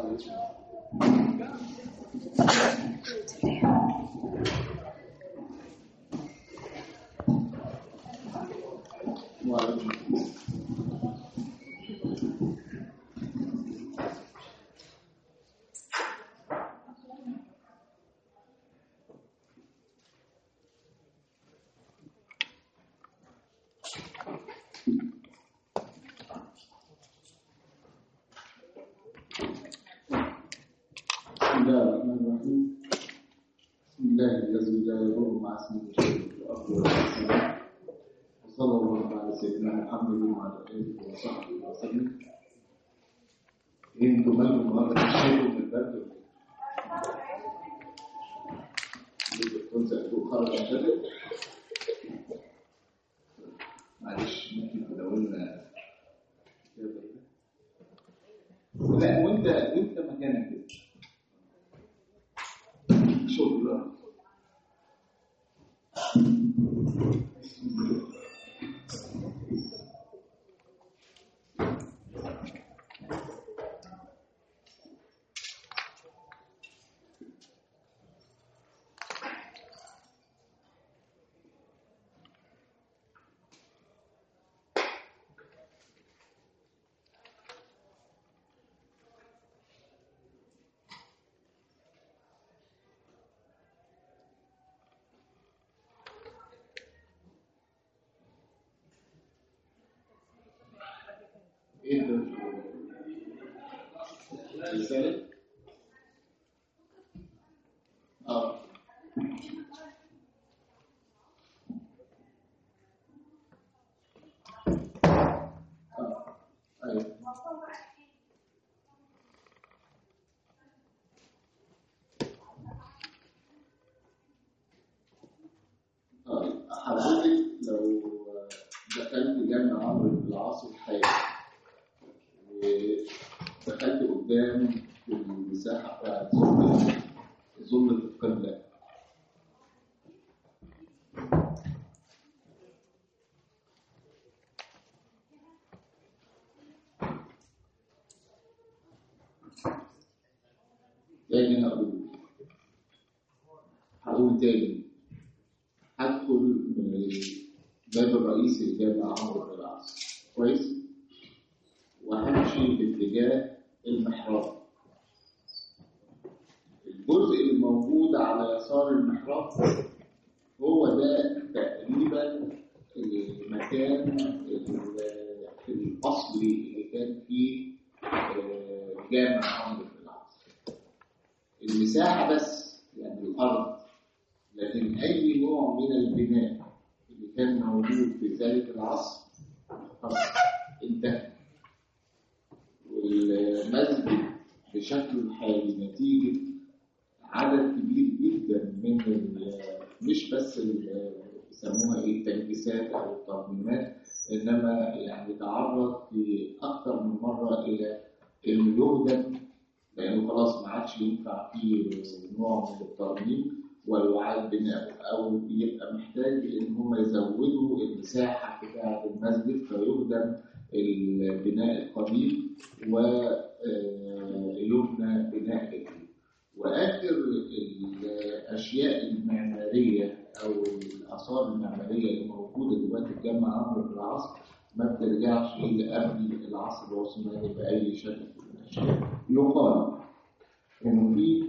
بسم الله الرحمن الرحيم بسم الله الذي لا يضر مع اسمه شيء في الارض ولا في السماء وصلى الله على سيدنا محمد وعلى اله وصحبه وسلم انتم مالكم النهارده بتشتكوا من البرد ولا ايه؟ الدكتور زقتوه خرج عشان معلش ممكن تدور لنا لا وانت وانت مكانك كده شكرا ايه ده؟ رسالة؟ اه اه ايوه طيب حضرتك لو دخلت جامع عمرو بن العاص الحالي ودخلت قدام في المساحة بتاعت ظل ظل القبلة تاني هقول هقول تاني هدخل من الباب الرئيسي لجامع عمرو بن العاص كويس؟ وهمشي باتجاه المحراب الجزء اللي موجود على يسار المحراب هو ده تقريبا المكان الاصلي اللي كان فيه جامع عمرو بن العاص المساحه بس يعني الارض لكن اي نوع من البناء اللي كان موجود في ذلك العصر خلاص انتهى والمسجد بشكله الحالي نتيجة عدد كبير جدا من مش بس يسموها ايه التنكيسات او الترميمات انما يعني تعرض في اكثر من مره الى انه يهدم لانه خلاص ما عادش ينفع فيه نوع من الترميم ويعاد بناؤه او يبقى محتاج ان هم يزودوا المساحه بتاعه المسجد فيهدم البناء القديم ويبنى بناء جديد واخر الاشياء المعماريه او الاثار المعماريه اللي موجوده دلوقتي في جامع عمرو بن العاص ما بترجعش الى قبل العصر العثماني باي شكل من الاشياء يقال انه في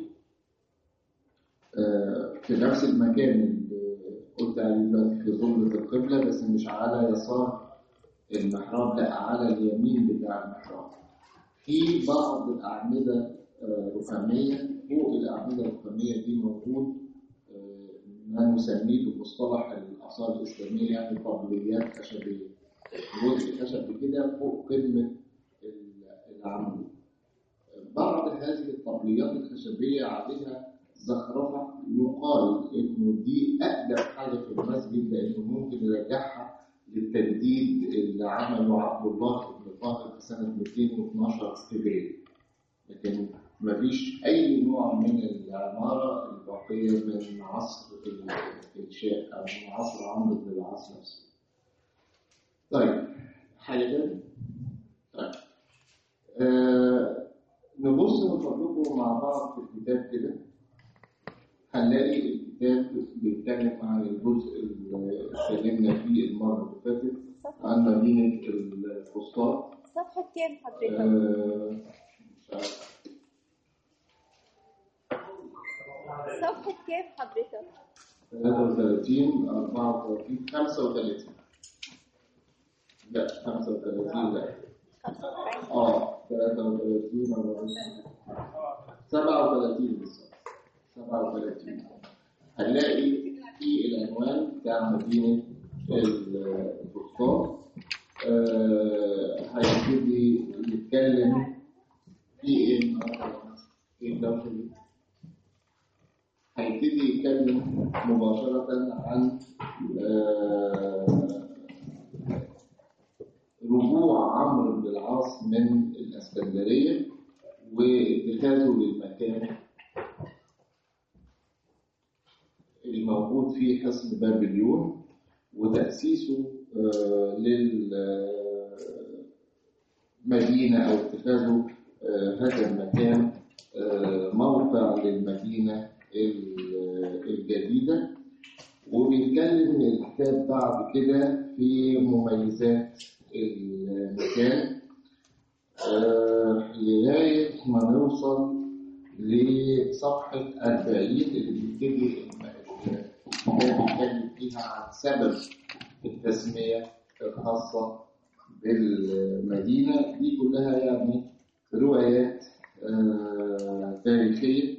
في نفس المكان اللي قلت عليه دلوقتي في ظلة القبلة بس مش على يسار المحراب لا على اليمين بتاع المحراب في بعض الأعمدة رخامية فوق الأعمدة الرخامية دي موجود ما نسميه بمصطلح الآثار الإسلامية يعني طبليات خشبية جزء خشب كده فوق قمة العمود بعض هذه الطبليات الخشبية عليها زخرفة يقال إنه دي أقدم حاجة في المسجد لأنه ممكن يرجعها للتجديد اللي عمله عبد الله بن طاهر في سنة 212 هجرية لكن مفيش أي نوع من العمارة الباقية من عصر الإنشاء أو من عصر عمرو بن العاص نفسه. طيب حاجة تانية؟ طيب آه نبص من فضلكم مع بعض في الكتاب كده هنلاقي الكتاب بيتكلم عن الجزء اللي اتكلمنا فيه المرة اللي فاتت عن مدينة الفسطاط صفحة كام حضرتك؟ آه، مش عارف. صفحة كام حضرتك؟ 33 34 35 لا 35 لا 45 اه 33 34 37 بالظبط 37 هنلاقي في العنوان بتاع مدينة الفسطاط آه، هيبتدي يتكلم في ايه النهارده؟ ايه الدوشة دي؟ هيبتدي يتكلم مباشرة عن آه، رجوع عمرو بن العاص من الإسكندرية واتخاذه للمكان الموجود فيه حصن بابليون وتأسيسه آه، للمدينة أو اتخاذه آه، هذا المكان آه، موقع للمدينة ال- الجديدة وبيتكلم الكتاب بعد كده في مميزات المكان آه، لغاية ما نوصل لصفحة 40 اللي بيبتدي الكتاب بيتكلم فيها عن سبب التسمية الخاصة بالمدينة دي كلها يعني روايات آه، تاريخية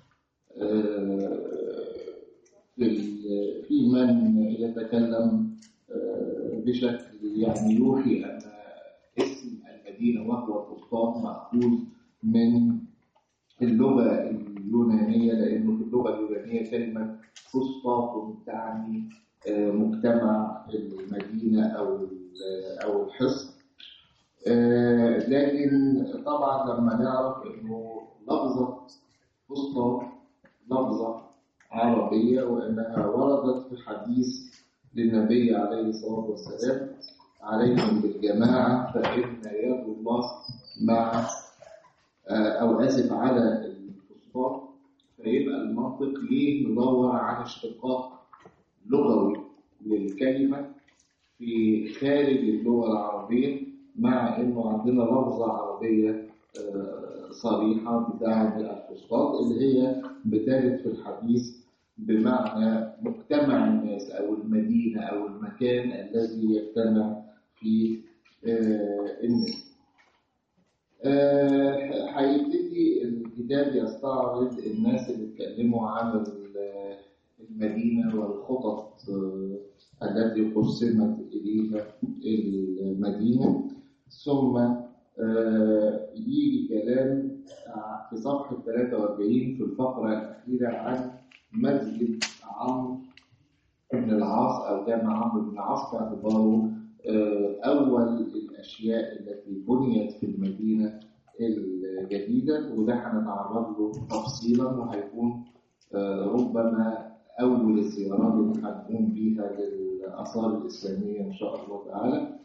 آه، في ال- في من يتكلم آه، بشكل يعني يوحي أن اسم المدينة وهو الفسطاط مأخوذ من اللغة اليونانية لأنه في اللغة اليونانية كلمة فسطاط تعني آه، مجتمع المدينة أو ال- أو الحصن آه، لكن طبعا لما نعرف انه لفظة فسطاط لفظة عربية وانها وردت في حديث للنبي عليه الصلاة والسلام عليكم بالجماعة فإن يد الله مع آه، أو آسف على الفسطاط فيبقى المنطق ليه ندور على اشتقاق لغوي للكلمة في خارج اللغة العربية مع إنه عندنا لفظة عربية آه، صريحة بتاع الفسطاط اللي هي بترد في الحديث بمعنى مجتمع الناس أو المدينة أو المكان الذي يجتمع فيه آه، الناس. آه، هيبتدي الكتاب يستعرض الناس اللي اتكلموا عن ال- المدينة والخطط آه، التي قسمت إليها المدينة ثم آه، يجي كلام في صفحة 43 في الفقرة الأخيرة عن مسجد عمرو بن العاص أو جامع عمرو بن العاص باعتباره آه، أول الأشياء التي بنيت في المدينة الجديدة وده هنتعرض له تفصيلا وهيكون آه، ربما أول الزيارات اللي هنقوم بيها للآثار الإسلامية إن شاء الله تعالى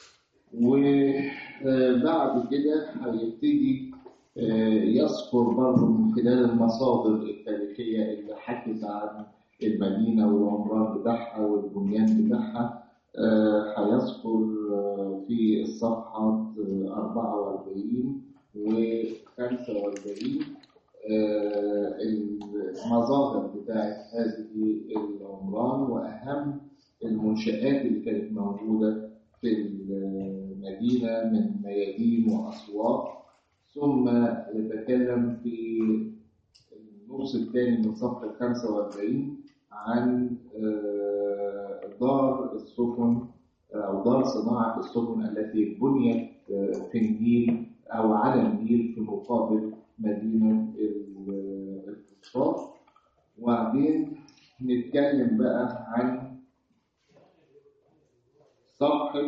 وبعد كده هيبتدي آه، يذكر برضه من خلال المصادر التاريخية اللي حكت عن المدينة والعمران بتاعها والبنيان بتاعها آه، هيذكر آه، في الصفحة آه، 44 و 45 آه، المظاهر بتاعت هذه العمران وأهم المنشآت اللي كانت موجودة في المدينة من ميادين وأسواق ثم يتكلم في النص الثاني من صفحة 45 عن آه، دار السفن أو دار صناعة السفن التي بنيت آه، في النيل أو على النيل في مقابل مدينة الفسطاط وبعدين نتكلم بقى عن صفحة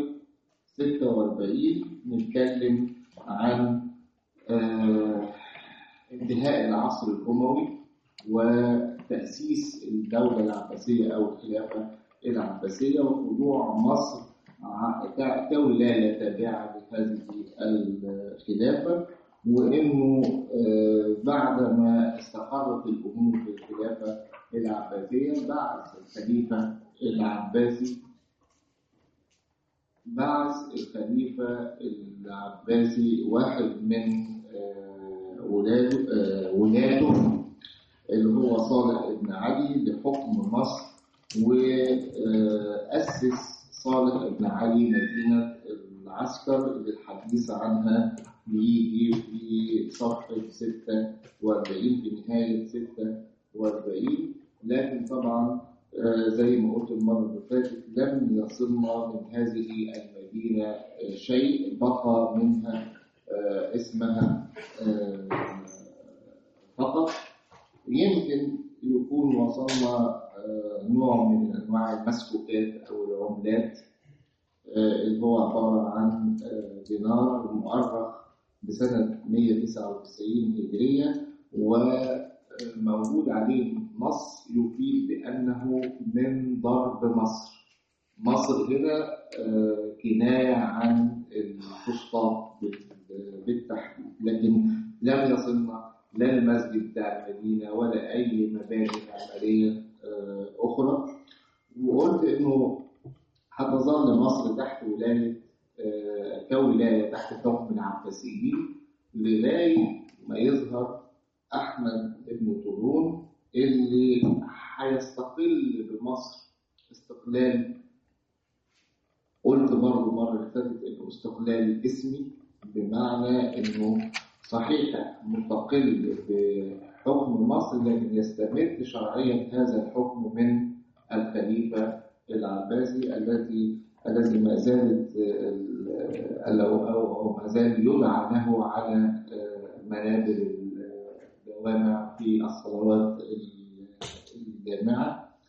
46 نتكلم عن آه، انتهاء العصر الأموي وتأسيس الدولة العباسية أو الخلافة العباسية وخضوع مصر ع- ك- كولاية تابعة لهذه الخلافة وإنه آه، بعد ما استقرت الأمور في الخلافة العباسية بعث الخليفة العباسي بعث الخليفة العباسي واحد من آه، ولاده آه، ولاده اللي هو صالح بن علي لحكم مصر وأسس صالح بن علي مدينة العسكر اللي الحديث عنها بيجي في صفحة 46 في نهاية 46 لكن طبعا آه، زي ما قلت المرة اللي فاتت لم يصلنا من هذه المدينة آه، شيء بقى منها آه، اسمها آه، فقط يمكن يكون وصلنا آه، نوع من انواع المسكوكات او العملات آه، اللي هو عباره عن آه، دينار مؤرخ بسنه 199 هجريه وموجود عليه نص يفيد بانه من ضرب مصر مصر هنا آه، كنايه عن الفسطاط بال- بالتحديد لكن لم يصلنا لا المسجد بتاع المدينة ولا أي مباني معمارية آه، أخرى وقلت إنه هتظل مصر تحت ولاية آه، كولاية تحت حكم العباسيين لغاية ما يظهر أحمد بن طولون اللي هيستقل بمصر استقلال قلت برضه مرة اللي فاتت إنه استقلال اسمي بمعنى إنه صحيح مستقل بحكم مصر لكن يستمد شرعيا هذا الحكم من الخليفة العباسي الذي الذي ما زالت ال- أو أو أو ما زال يدعى له على منابر الجوامع في الصلوات الجامعة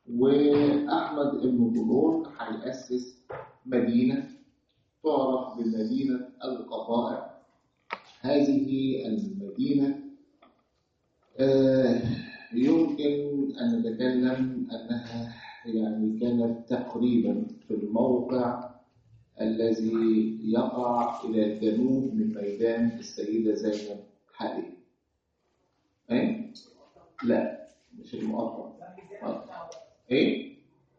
وأحمد بن طولون هيأسس مدينة تعرف بمدينة القطائع هذه المدينة آه، يمكن أن نتكلم أنها يعني كانت تقريبا في الموقع الذي يقع إلى الجنوب من ميدان السيدة زينب حاليا. إيه؟ لا مش المقطع. آه. إيه؟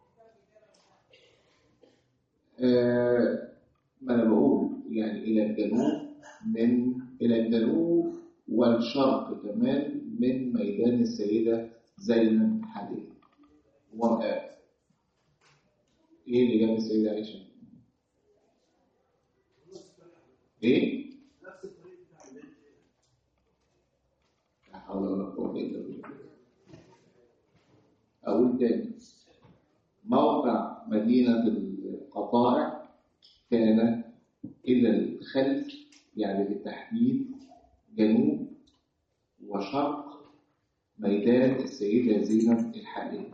آه، ما أنا بقول يعني إلى الجنوب من إلى الجنوب والشرق كمان من ميدان السيدة زينب حاليا. وآه. إيه اللي جاب السيدة عائشة؟ إيه؟ لا حول ولا قوة إلا بالله. أقول تاني موقع مدينة القطائع كان إلى الخلف يعني بالتحديد جنوب وشرق ميدان السيدة زينب الحالية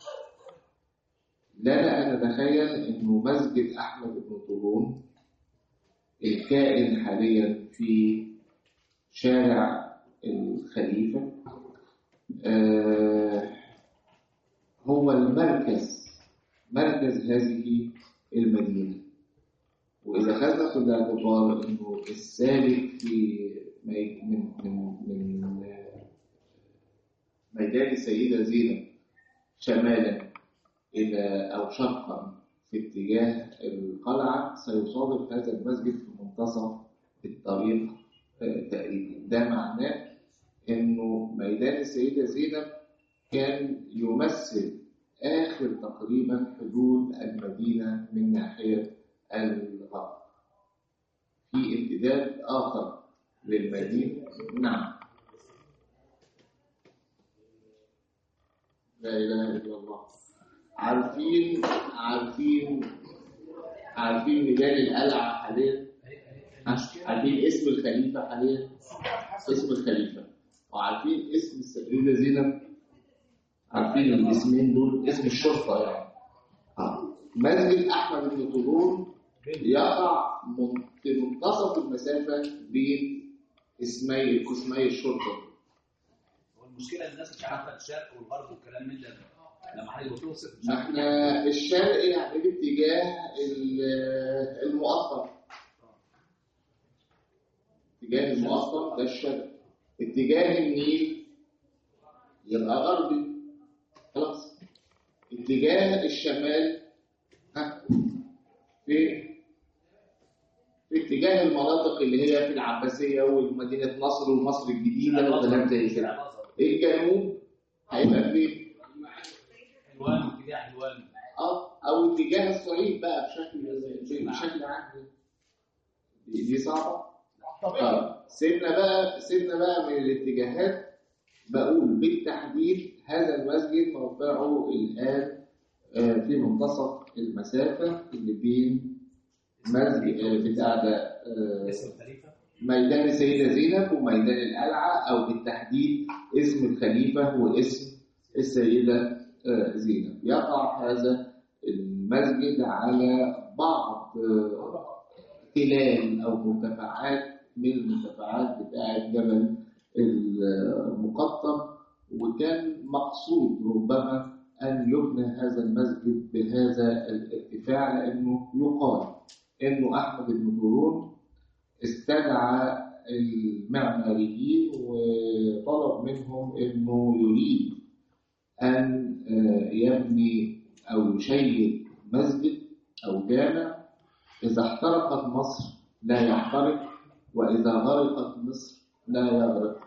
لا أن نتخيل أنه مسجد أحمد بن طولون الكائن حاليا في شارع الخليفة آه هو المركز مركز هذه المدينة وإذا خدنا في الاعتبار إنه السالك في مي- من من من آه، ميدان السيدة زينب شمالا إلى أو شرقا في اتجاه القلعة سيصادف هذا المسجد في منتصف الطريق آه، تقريبا ده معناه إنه ميدان السيدة زينب كان يمثل آخر تقريبا حدود المدينة من ناحية الغرب في امتداد آخر للمدينة نعم لا إله إلا الله عارفين عارفين عارفين ميدان القلعة حاليا عارفين اسم الخليفة حاليا اسم الخليفة وعارفين اسم السيدة زينب عارفين الاسمين دول اسم الشرطة يعني آه. مسجد أحمد بن طولون يقع من- في منتصف المسافة بين اسمي قسمي الشرطة والمشكله الناس مش عارفه الشرق والغرب والكلام من ده لما حد بتوصف مش ما عارف احنا الشرق يعني باتجاه ال- المؤخر اتجاه المقطم ده الشرق اتجاه النيل يبقى غربي خلاص اتجاه الشمال ها في في اتجاه المناطق اللي هي في العباسية ومدينة نصر ومصر الجديدة وكلام زي كده الجنوب هيبقى فين؟ حلوان اتجاه حلوان اه او اتجاه الصعيد بقى بشكل بشكل عام دي دي صعبه اه سيبنا بقى سيبنا بقى من الاتجاهات بقول بالتحديد هذا المسجد موقعه الان آه، في منتصف المسافه اللي بين مسجد آه، بتاع ده آه، اسم الخليفه ميدان السيدة زينب وميدان القلعة أو بالتحديد اسم الخليفة واسم السيدة آه، زينب يقع هذا المسجد على بعض آه، تلال أو مرتفعات من المرتفعات بتاعة جبل المقطم وكان مقصود ربما أن يبنى هذا المسجد بهذا الارتفاع لأنه يقال إنه أحمد بن طولون استدعى المعماريين وطلب منهم انه يريد ان آه، يبني او يشيد مسجد او جامع اذا احترقت مصر لا يحترق واذا غرقت مصر لا يغرق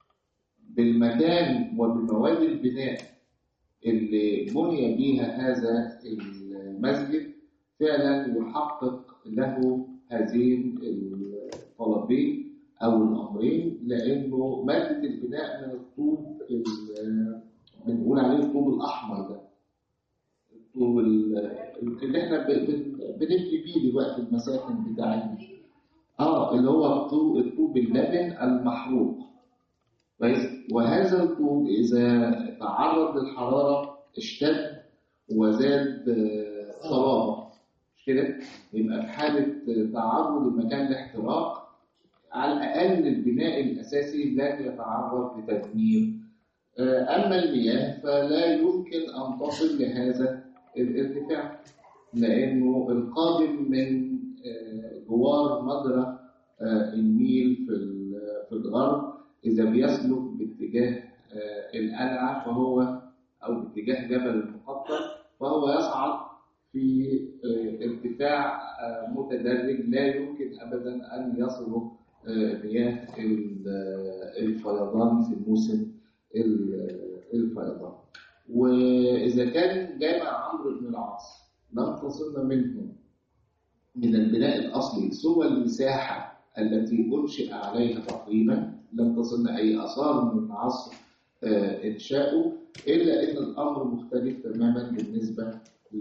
بالمكان وبمواد البناء اللي بني بها هذا المسجد فعلا يحقق له هذين الطلبين او الامرين لانه ماده البناء من الطوب ال- بنقول عليه الطوب الاحمر ده الطوب ال- اللي احنا ب- بن- بنبني بيه دلوقتي المساكن بتاعتنا اه اللي هو الطوب الطوب اللبن المحروق كويس وهذا الطوب اذا تعرض للحراره اشتد وزاد آه، صلابه مش كده يبقى في حاله تعرض المكان لاحتراق على الاقل البناء الاساسي لن يتعرض لتدمير آه، اما المياه فلا يمكن ان تصل لهذا الارتفاع لانه القادم من آه، جوار مجرى آه، النيل في ال- في الغرب اذا بيسلك باتجاه آه، القلعه فهو او باتجاه جبل المقطم فهو يصعد في آه، ارتفاع آه، متدرج لا يمكن ابدا ان يصل آه، مياه ال- آه، الفيضان في موسم ال- الفيضان واذا كان جامع عمرو بن العاص لم تصلنا منه من البناء الاصلي سوى المساحه التي انشئ عليها تقريبا لم تصلنا اي اثار من عصر آه، انشائه الا ان الامر مختلف تماما بالنسبه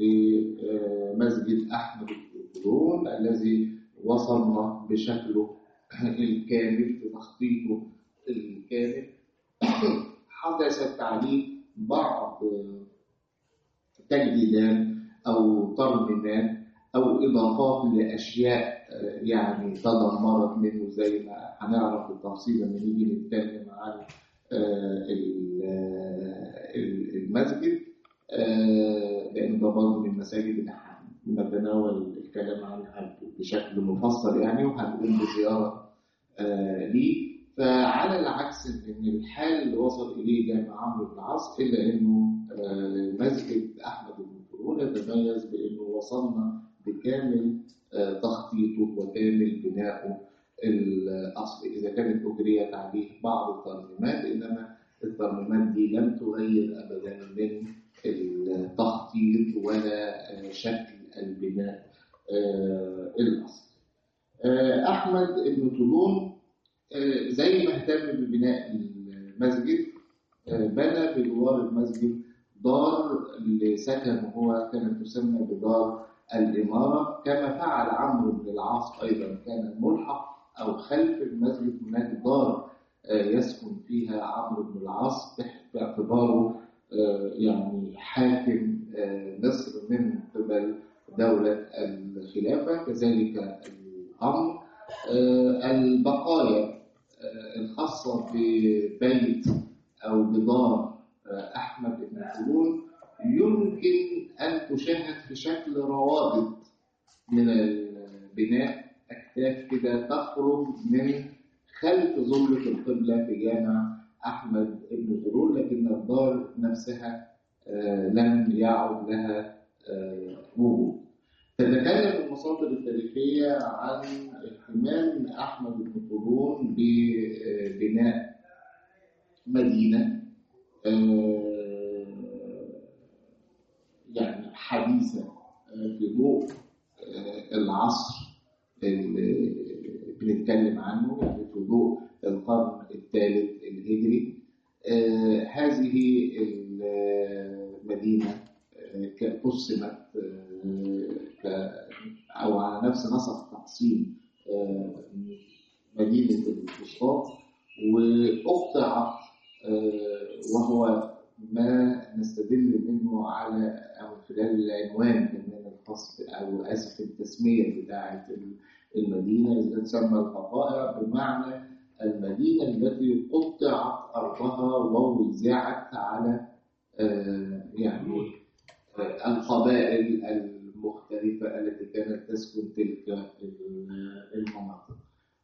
لمسجد احمد القرون الذي وصلنا بشكله الكامل بتخطيطه الكامل حدثت عليه بعض تجديدات او ترميمات او اضافات لاشياء آه، يعني تدمرت منه زي ما هنعرف بالتفصيل لما نيجي نتكلم عن آه، ال- آه، ال- المسجد آه، لان ده برضه من المساجد اللي هنتناول الكلام عنها بشكل مفصل يعني وهنقوم بزياره آه، ليه فعلى العكس ان الحال اللي وصل اليه جامع عمرو بن العاص الا انه آه، مسجد احمد بن طولون يتميز بانه وصلنا بكامل آه، تخطيطه وكامل بنائه الاصلي اذا كانت اجريت عليه بعض الترميمات انما الترميمات دي لم تغير ابدا من التخطيط ولا آه، شكل البناء آه، الاصلي آه، احمد بن طولون آه، زي ما اهتم ببناء المسجد آه، بنى بجوار المسجد دار اللي سكن هو كانت تسمى بدار الإمارة كما فعل عمرو بن العاص أيضا كان ملحق أو خلف المسجد هناك دار آه، يسكن فيها عمرو بن العاص باعتباره آه، يعني حاكم آه، مصر من قبل دولة الخلافة كذلك الأمر آه، البقايا آه، الخاصة ببيت أو بدار آه، أحمد بن طولون يمكن أن تشاهد في شكل روابط من البناء أكتاف كده تخرج من خلف ظلة القبلة في جامع أحمد بن طولون لكن الدار نفسها آه، لم يعد لها آه، وجود. تتكلم المصادر التاريخية عن اهتمام أحمد بن طولون ببناء مدينة آه، يعني حديثة آه، في ضوء آه، العصر اللي بنتكلم عنه يعني في ضوء القرن الثالث الهجري آه، هذه المدينة آه، ك- قسمت آه، ك- أو على نفس نسق تقسيم آه، مدينة الفسطاط وأقطعت آه، وهو ما نستدل منه على أو خلال العنوان كمان الخاص ب- أو آسف التسمية بتاعة المدينة اللي تسمى القطائع بمعنى المدينة التي قطعت أرضها ووزعت على آه، يعني آه، القبائل المختلفة التي كانت تسكن تلك ال- المناطق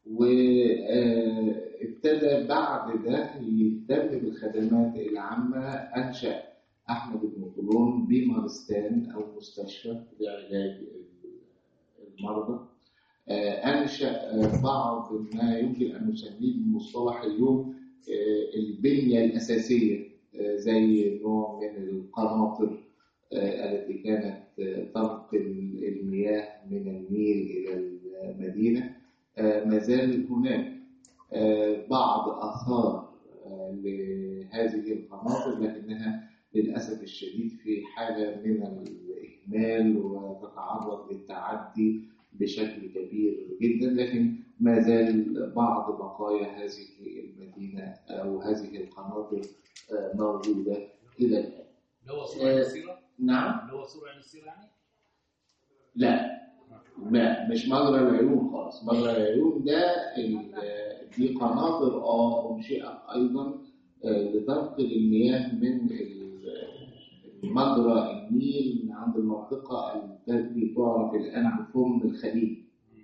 وابتدى بعد ده يهتم بالخدمات العامة أنشأ أحمد بن طولون بمارستان أو مستشفى لعلاج المرضى آه، أنشأ آه، بعض ما يمكن أن نسميه بمصطلح اليوم آه، البنية الأساسية آه، زي نوع من القناطر آه، التي كانت آه، تنقل المياه من النيل إلى المدينة آه، ما زال هناك آه، بعض آثار آه، لهذه القناطر لكنها للأسف الشديد في حالة من الإهمال وتتعرض للتعدي بشكل كبير جدا لكن ما زال بعض بقايا هذه المدينة أو هذه القناطر آه، موجودة إلى الآن. اللي هو سور عين السيرة نعم اللي هو سور عين السيرة يعني لا لا مش مجرى العيون خالص مجرى العيون ده ال- دي قناطر اه انشئت ايضا آه، لتنقل المياه من ال- مجرى النيل من عند المنطقه التي تعرف الان بفم الخليج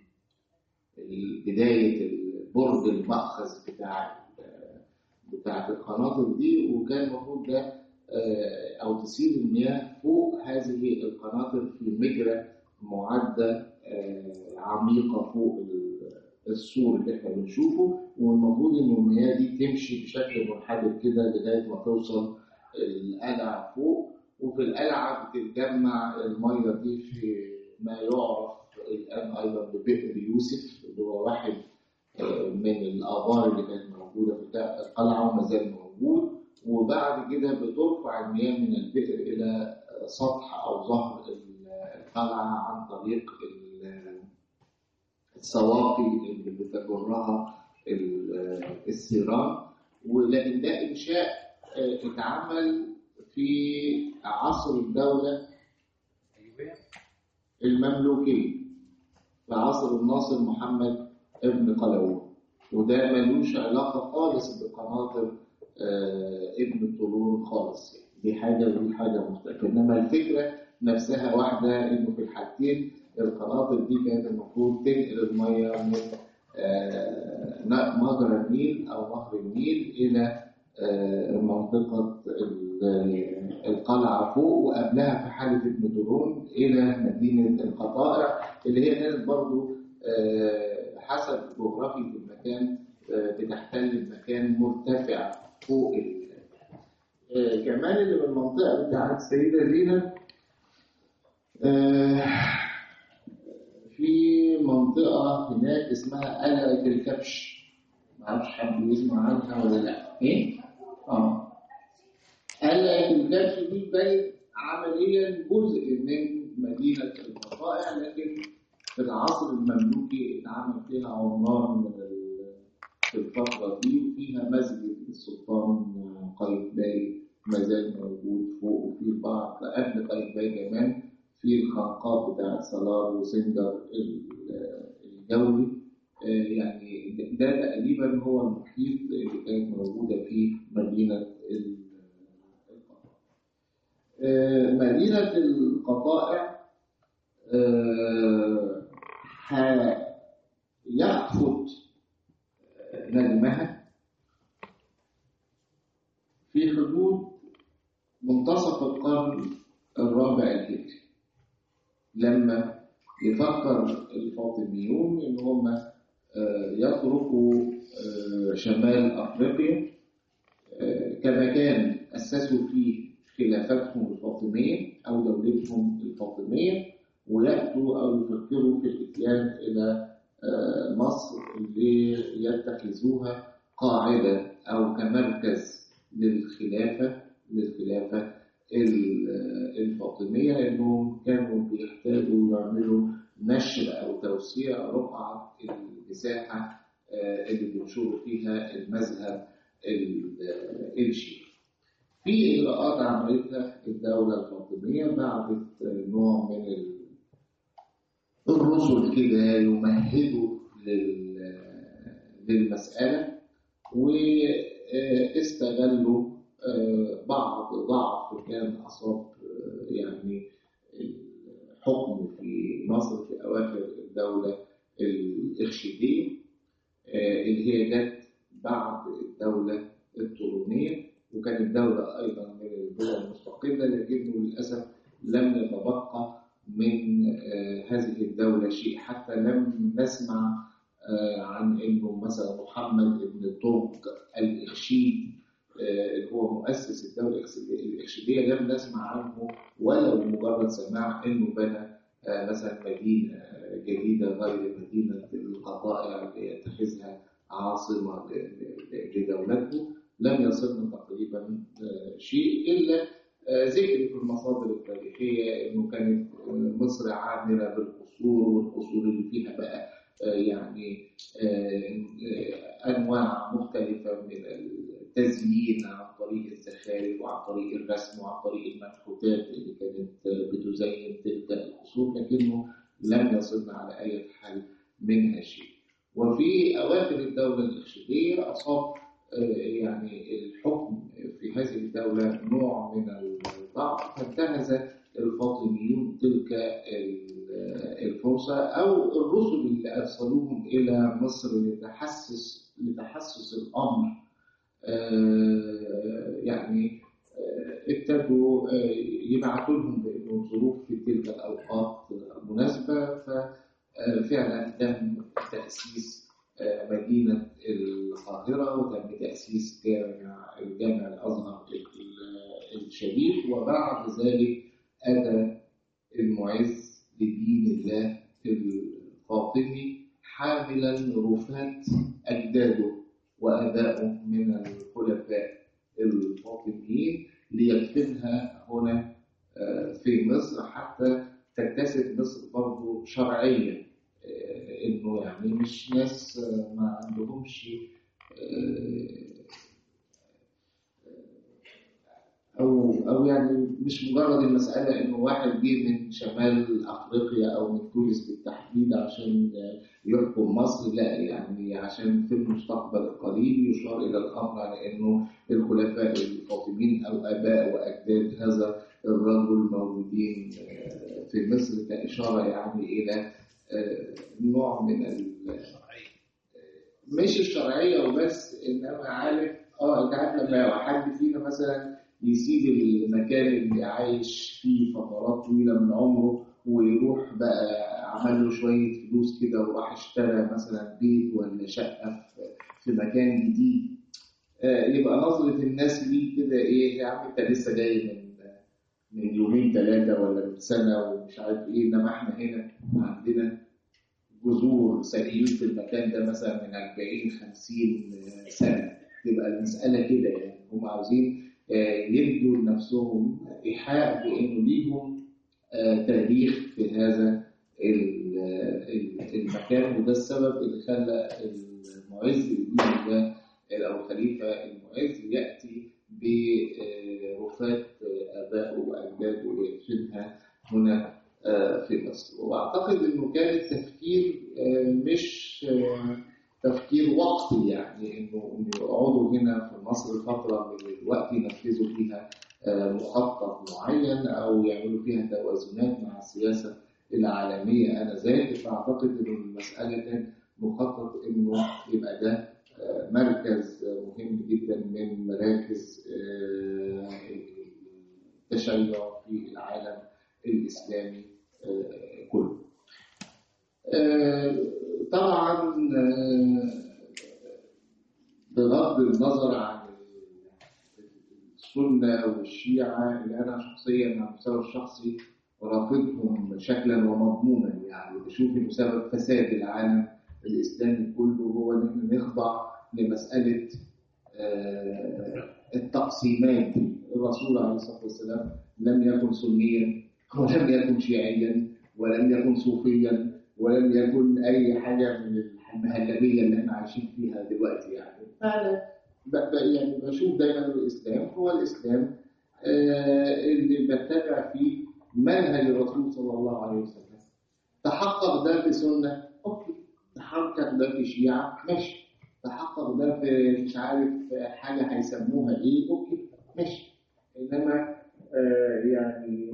بدايه برج المأخذ بتاع بتاعت القناطر دي وكان المفروض ده آه، او تسيل المياه فوق هذه القناطر في مجرى معدة آه، عميقة فوق ال- السور اللي احنا بنشوفه والمفروض ان المياه دي تمشي بشكل منحدر كده لغاية ما توصل القلعة فوق وفي القلعة بتتجمع المية دي في ما يعرف الآن أيضا ببئر يوسف اللي هو واحد آه، من الآبار اللي كانت موجودة في القلعة وما زال موجود وبعد كده بترفع المياه من البئر إلى سطح أو ظهر القلعة عن طريق ال- السواقي اللي بتجرها ال- السيران ولكن ده إنشاء آه، اتعمل في عصر الدولة أيوبية المملوكية في عصر الناصر محمد ابن قلاوون وده ملوش علاقة خالص بقناطر آه، ابن طولون خالص يعني دي حاجة ودي حاجة مختلفة إنما الفكرة نفسها واحدة إنه في الحالتين القناطر دي كانت المفروض تنقل المية من آه، ن- مجرى النيل أو نهر النيل إلى آه، منطقة ال- القلعة فوق وقبلها في حالة ابن طولون إلى مدينة القطائع اللي هي كانت برضو آه، حسب جغرافية المكان آه، بتحتل المكان مرتفع فوق ال- آه، كمان اللي من المنطقة بتاعت السيدة زينب آه، في منطقة هناك اسمها قلعة الكبش معرفش حد يسمع عنها ولا لا ايه؟ اه قلعة الكبش دي بقت عمليا جزء من مدينة القطائع لكن في العصر المملوكي اتعمل فيها عمران من ال- في الفترة دي وفيها مسجد السلطان قايتباي ما زال موجود فوق وفي بعض قبل قايتباي كمان في الخنقات بتاعت سلار وسنجر ال- الجوي آه، يعني ده تقريبا هو المحيط اللي كانت موجودة فيه مدينة ال- القطائع. آه، مدينة القطائع آه، هيخفت نجم في حدود منتصف القرن الرابع الهجري لما يفكر الفاطميون ان هم آه، يتركوا آه، شمال افريقيا آه، كمكان اسسوا فيه خلافتهم الفاطميه او دولتهم الفاطميه وياتوا او يفكروا في الاتيان الى آه، مصر ليتخذوها قاعده او كمركز للخلافه للخلافه ال- الفاطميه لانهم كانوا بيحتاجوا يعملوا نشر او توسيع رقعه المساحه آه، اللي بينشروا فيها المذهب ال- آه، الشيعي. في اجراءات عملتها الدوله الفاطميه بعثت نوع من ال- الرسل كده يمهدوا لل- للمساله واستغلوا آه، بعض ضعف كان أصاب آه، يعني الحكم في مصر في أواخر الدولة الإرشيدية آه، اللي هي جت بعد الدولة الطولونية وكانت دولة أيضا من الدول المستقلة لكنه للأسف لم يتبقى من آه، هذه الدولة شيء حتى لم نسمع آه، عن انه مثلا محمد بن طرق الإرشيد آه، اللي هو مؤسس الدولة الإرشيدية لم نسمع عنه ولو مجرد سماع إنه بنى آه، مثلا مدينة آه، جديدة غير مدينة القضائع ليتخذها عاصمة ل- ل- لدولته لم يصلنا تقريبا آه، شيء إلا آه، ذكر في المصادر التاريخية إنه كانت آه، مصر عامرة بالقصور والقصور اللي فيها بقى آه، يعني آه، آه، أنواع مختلفة من التزيين عن طريق الزخارف وعن طريق الرسم وعن طريق المنحوتات اللي كانت آه، بتزين تلك القصور لكنه لم يصلنا على أي حال منها شيء. وفي أواخر الدولة الإرشيدية أصاب آه، يعني الحكم في هذه الدولة نوع من الضعف فانتهز الفاطميون تلك ال- الفرصة أو الرسل اللي أرسلوهم إلى مصر لتحسس لتحسس الأمر آه، يعني آه، ابتدوا آه، يبعثوا لهم بأنه الظروف في تلك الأوقات مناسبة ففعلا تم تأسيس آه، مدينة القاهرة وتم تأسيس جامع الجامع الأزهر ال- الشريف وبعد ذلك أتى المعز لدين الله الفاطمي حاملا رفات أجداده وآبائه من الخلفاء الفاطميين ليدفنها هنا آه، في مصر حتى تكتسب مصر برضه شرعية آه، إنه يعني مش ناس آه، ما عندهمش آه، أو أو يعني مش مجرد المسألة إنه واحد جه من شمال أفريقيا أو من تونس بالتحديد عشان يحكم مصر لا يعني عشان في المستقبل القريب يشار إلى الأمر على إنه الخلفاء الفاطميين أو آباء وأجداد هذا الرجل موجودين آه، في مصر كإشارة يعني إلى آه، نوع من ال- شرعية مش الشرعية وبس إنما عارف اه أنت عارف لما حد فينا مثلا يسيب المكان اللي عايش فيه فترات طويلة من عمره ويروح بقى عمل له شوية فلوس كده وراح اشترى مثلا بيت ولا شقة في- في مكان جديد آه، يبقى نظرة الناس ليه كده إيه يا عم أنت لسه جاي من من يومين ثلاثة ولا من سنة ومش عارف إيه إنما إحنا هنا عندنا جذور سليم في المكان ده مثلا من 40 50 سنه تبقى المساله كده يعني هم عاوزين آه، يدوا لنفسهم ايحاء بانه ليهم آه، تاريخ في هذا ال- ال- المكان وده السبب اللي خلى المعز الدين ده او الخليفه المعز ياتي برفات ابائه واجداده ويدفنها هنا آه، في مصر واعتقد انه كان التفكير آه، مش آه، تفكير وقتي يعني انه انه يقعدوا هنا في مصر فتره من الوقت ينفذوا فيها آه، مخطط معين او يعملوا فيها توازنات مع السياسه العالميه انذاك فاعتقد ان المساله كان مخطط انه يبقى ده آه، مركز مهم جدا من مراكز آه، التشيع في العالم الإسلامي آه، كله آه، طبعا آه، بغض النظر عن السنة والشيعة اللي أنا شخصيا على المستوى الشخصي رافضهم شكلا ومضمونا يعني بشوف إنه سبب فساد العالم الإسلامي كله هو إن إحنا نخضع لمسألة آه، التقسيمات الرسول عليه الصلاة والسلام لم يكن سنيا ولم يكن شيعيا ولم يكن صوفيا ولم يكن أي حاجة من المهلبية اللي احنا عايشين فيها دلوقتي يعني فأنا ب- ب- يعني بشوف دايما الإسلام هو الإسلام آه، اللي بتبع فيه منهج الرسول صلى الله عليه وسلم تحقق ده في سنة أوكي تحقق ده في شيعة ماشي تحقق ده في مش عارف حاجة هيسموها إيه أوكي ماشي إنما آه، يعني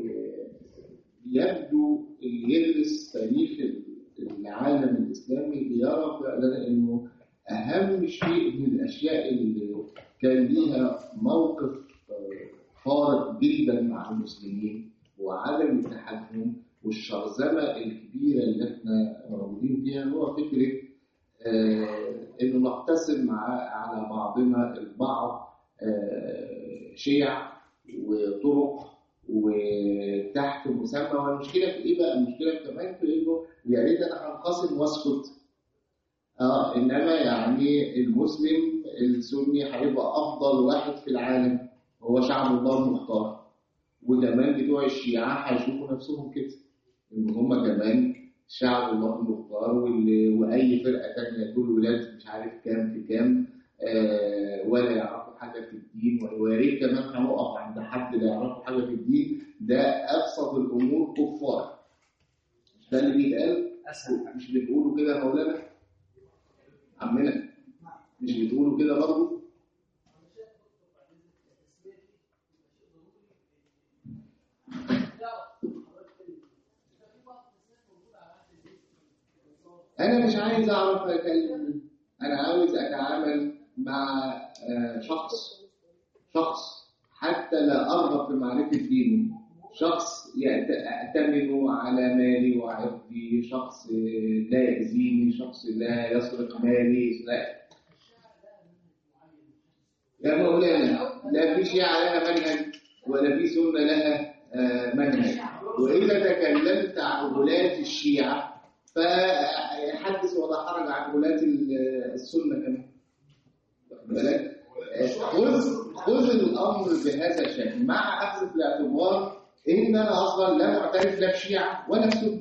يبدو اللي يدرس تاريخ العالم الإسلامي بيرى فعلا إنه أهم شيء من الأشياء اللي كان ليها موقف آه، فارق جدا مع المسلمين وعدم التحكم والشرذمة الكبيرة اللي احنا موجودين فيها هو فكرة آه، إنه نقتسم مع- على بعضنا البعض آه، شيع وطرق وتحت مسمى والمشكله في ايه بقى؟ المشكله كمان في انه يا ريت انا هنقسم واسكت اه انما يعني المسلم السني هيبقى افضل واحد في العالم هو شعب الله المختار وكمان بتوع الشيعه هيشوفوا نفسهم كده ان هم كمان شعب الله المختار واللي واي فرقه تانية دول ولاد مش عارف كام في كام آه ولا يعرفوا حاجه في الدين ويا ريت كمان هنقف عند حد لا يعرفوا حاجه في الدين ده ابسط الامور كفار مش ده اللي بيتقال اسهل مش بتقولوا كده يا مولانا عمنا مش بتقولوا كده برضه انا مش عايز اعرف اتكلم انا عاوز اتعامل مع آه، شخص شخص حتى لا ارغب في معرفه دينه شخص يأت- أأتمن على مالي وعرضي شخص آه، لا يأذيني شخص لا يسرق مالي لا يا مولانا لا في شيعة لها منهج ولا في سنة لها آه، منهج وإذا تكلمت عن ولاة الشيعة فحدث ولا حرج عن ولاة ال- السنة كمان واخد بالك؟ آه، خذ خذ الأمر بهذا الشكل مع أخذ في الاعتبار إن أنا أصلا لا معترف لا بشيعة ولا بسنة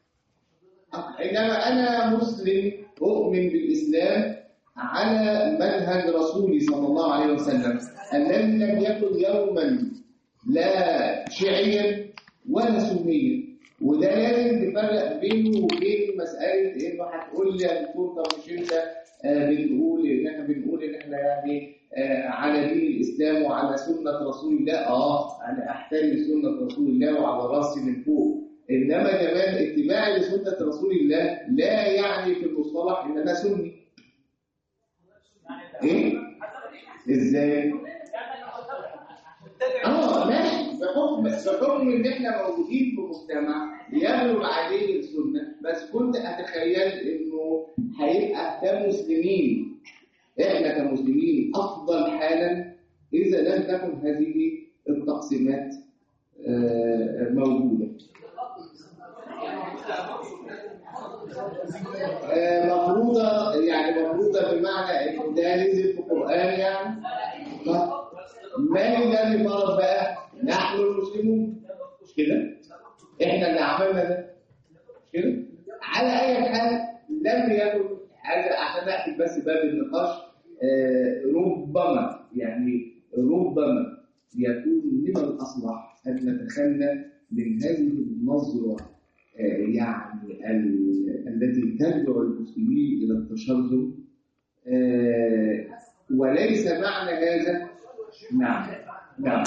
إنما أنا مسلم أؤمن بالإسلام على منهج رسولي صلى الله عليه وسلم الذي لم يكن يوما لا شيعيا ولا سنيا وده لازم تفرق بينه وبين مسألة إنه هتقول لي يا دكتور طب مش أنت آه، بتقول إن إحنا بنقول إن إحنا يعني آه، على دين الإسلام وعلى سنة رسول الله آه أنا أحترم سنة رسول الله وعلى راسي من فوق إنما كمان اتباعي لسنة رسول الله لا يعني في المصطلح إن أنا سني إيه؟ إزاي؟ اه ماشي بحكم بحكم ان احنا موجودين في مجتمع يغلب عليه السنه بس كنت اتخيل انه هيبقى كمسلمين احنا كمسلمين افضل حالا اذا لم تكن هذه التقسيمات آه، موجوده آه، مفروضه يعني مفروضه بمعنى انه ده نزل في القران يعني طب من الذي فرض بقى؟ نحن المسلمون مش كده؟ احنا اللي عملنا ده مش كده؟ على اي حال لم يكن هذا عشان اقفل بس باب النقاش آه، ربما يعني ربما يكون من الاصلح ان نتخلى من هذه النظره آه، يعني ال- التي تدعو المسلمين الى التشرذم آه، وليس معنى هذا نعم نعم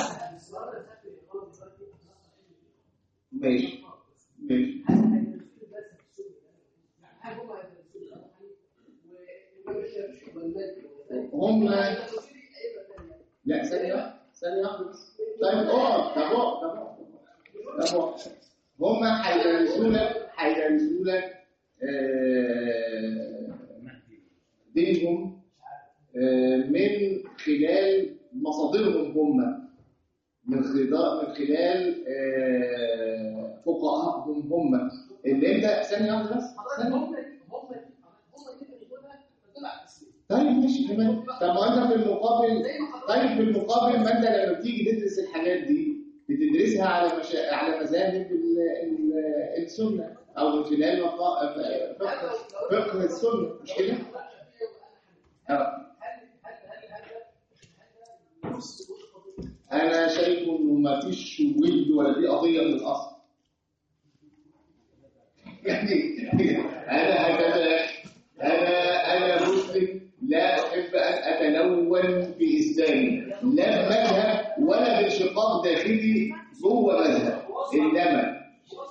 ماشي ماشي والإمام الشافعي والمالكي هم لا ثانية واحدة، ثانية واحدة بس طيب اقعد طب اقعد طب اقعد طب اقعد هم هيدرسوا لك هيدرسوا لك آه، دينهم آه، من خلال مصادرهم هم من خلال من خلال آه، فقهائهم هم اللي انت ثانية واحدة بس ثانية طيب ماشي تمام طب ما انت في المقابل طيب في المقابل ما انت لما بتيجي تدرس الحاجات دي بتدرسها على مشا... على مذاهب ال... ال... السنه او من خلال مقا... فقه فقه السنه مش كده؟ اه انا شايف انه ما فيش ود ولا دي قضيه من الاصل يعني انا هكذا انا انا مسلم لا احب ان اتلون في اسلامي لا بمذهب ولا بانشقاق داخلي جوه مذهب انما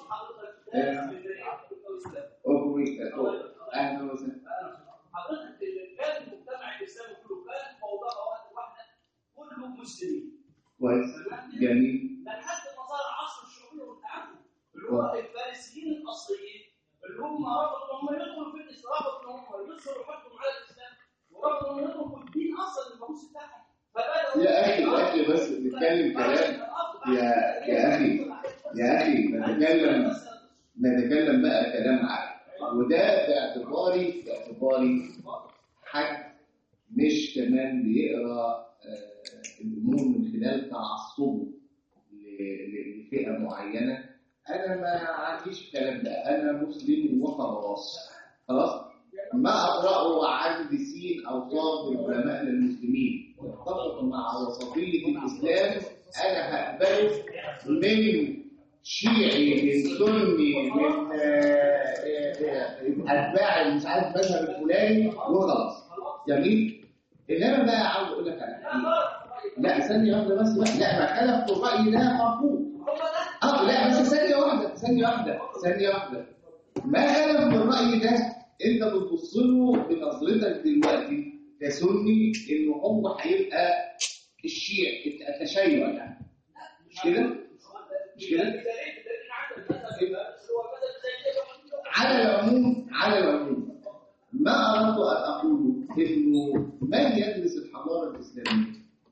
أوكي، اهلا وسهلا حضرتك كان المجتمع الاسلامي كله كان موضوع وقت واحده كله مسلمين كويس جميل لحد ما صار عصر الشعوبيه والتعدد اللي هو الفارسيين الاصليين اللي هم رفضوا ان هم يدخلوا في الاسلام رفضوا ان هم يظهروا حكم على الاسلام ورفضوا ان يدخلوا في الدين اصلا الموروث بتاعهم فبداوا يا اخي يا اخي بس نتكلم كلام يا- يا أخي، يا اخي نتكلم نتكلم بقى كلام عقل وده باعتباري باعتباري حد مش كمان بيقرا آه، الامور من خلال تعصبه ل- ل- لفئه معينه انا ما عنديش الكلام ده انا مسلم وخلاص خلاص ما اقراه عن سين او صاد من علمائنا المسلمين يتفق مع وسطيه الاسلام انا هقبله من شيعي من سني من آه، آه، آه، اتباع مش عارف المذهب الفلاني وخلاص جميل انما بقى عاوز اقول لك على حاجه لا ثانيه واحده بس لا لا ما خلف في الراي ده مرفوض اه لا بس ثانيه واحده ثانيه واحده ثانيه واحده ما خلف من الراي ده انت بتبص له بنظرتك دلوقتي كسني انه هو هيبقى الشيع التشيع يعني مش كده؟ مش كده؟ على العموم على العموم ما أردت أن أقوله إنه من يدرس الحضارة الإسلامية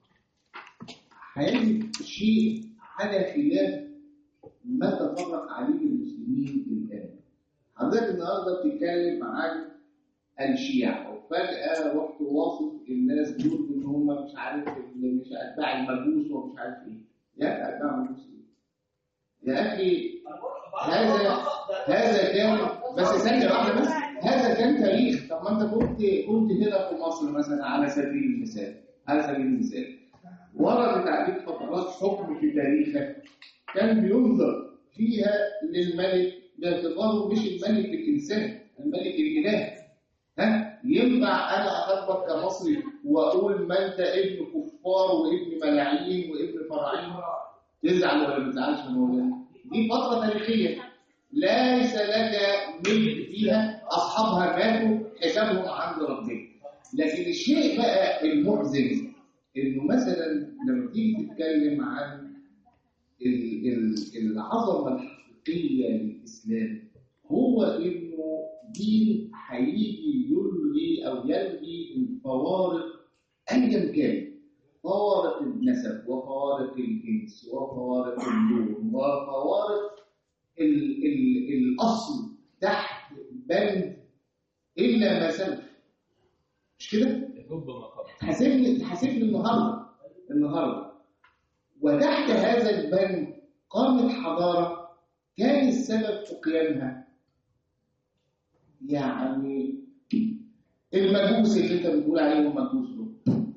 هيجد شيء على خلاف ما تفرق عليه المسلمين الآن حضرتك النهارده بتتكلم عن الشيعة وفجأة رحت واصف الناس دول إن هم مش عارف اللي مش أتباع المجوس ومش عارف إيه يا أتباع المجوس إيه؟ يا أخي هذا هذا كان بس ثانية واحدة بس هذا كان تاريخ طب ما انت كنت كنت هنا في مصر مثلا على سبيل المثال على سبيل المثال وردت عليك فترات حكم في تاريخك كان بينظر فيها للملك باعتباره مش الملك الانسان الملك الاله ها ينفع انا اخبط كمصري واقول ما انت ابن كفار وابن ملاعين وابن فراعين تزعل ولا ما تزعلش يا مولانا دي فتره تاريخيه ليس لك ملك فيها اصحابها ماتوا حسابهم عند ربنا لكن الشيء بقى المحزن انه مثلا لما تيجي تتكلم عن ال- ال- العظمه الحقيقيه للاسلام هو انه دين هيجي يلغي او يلغي الفوارق ايا كان فوارق النسب وفوارق الجنس وفوارق اللون وفوارق ال ال الأصل تحت بند إلا ما سلف مش كده؟ يجب ما قبل حاسبني حاسبني النهارده النهارده وتحت هذا البند قامت حضارة كان السبب في قيامها يعني المجوس اللي انت بتقول عليهم مجوس دول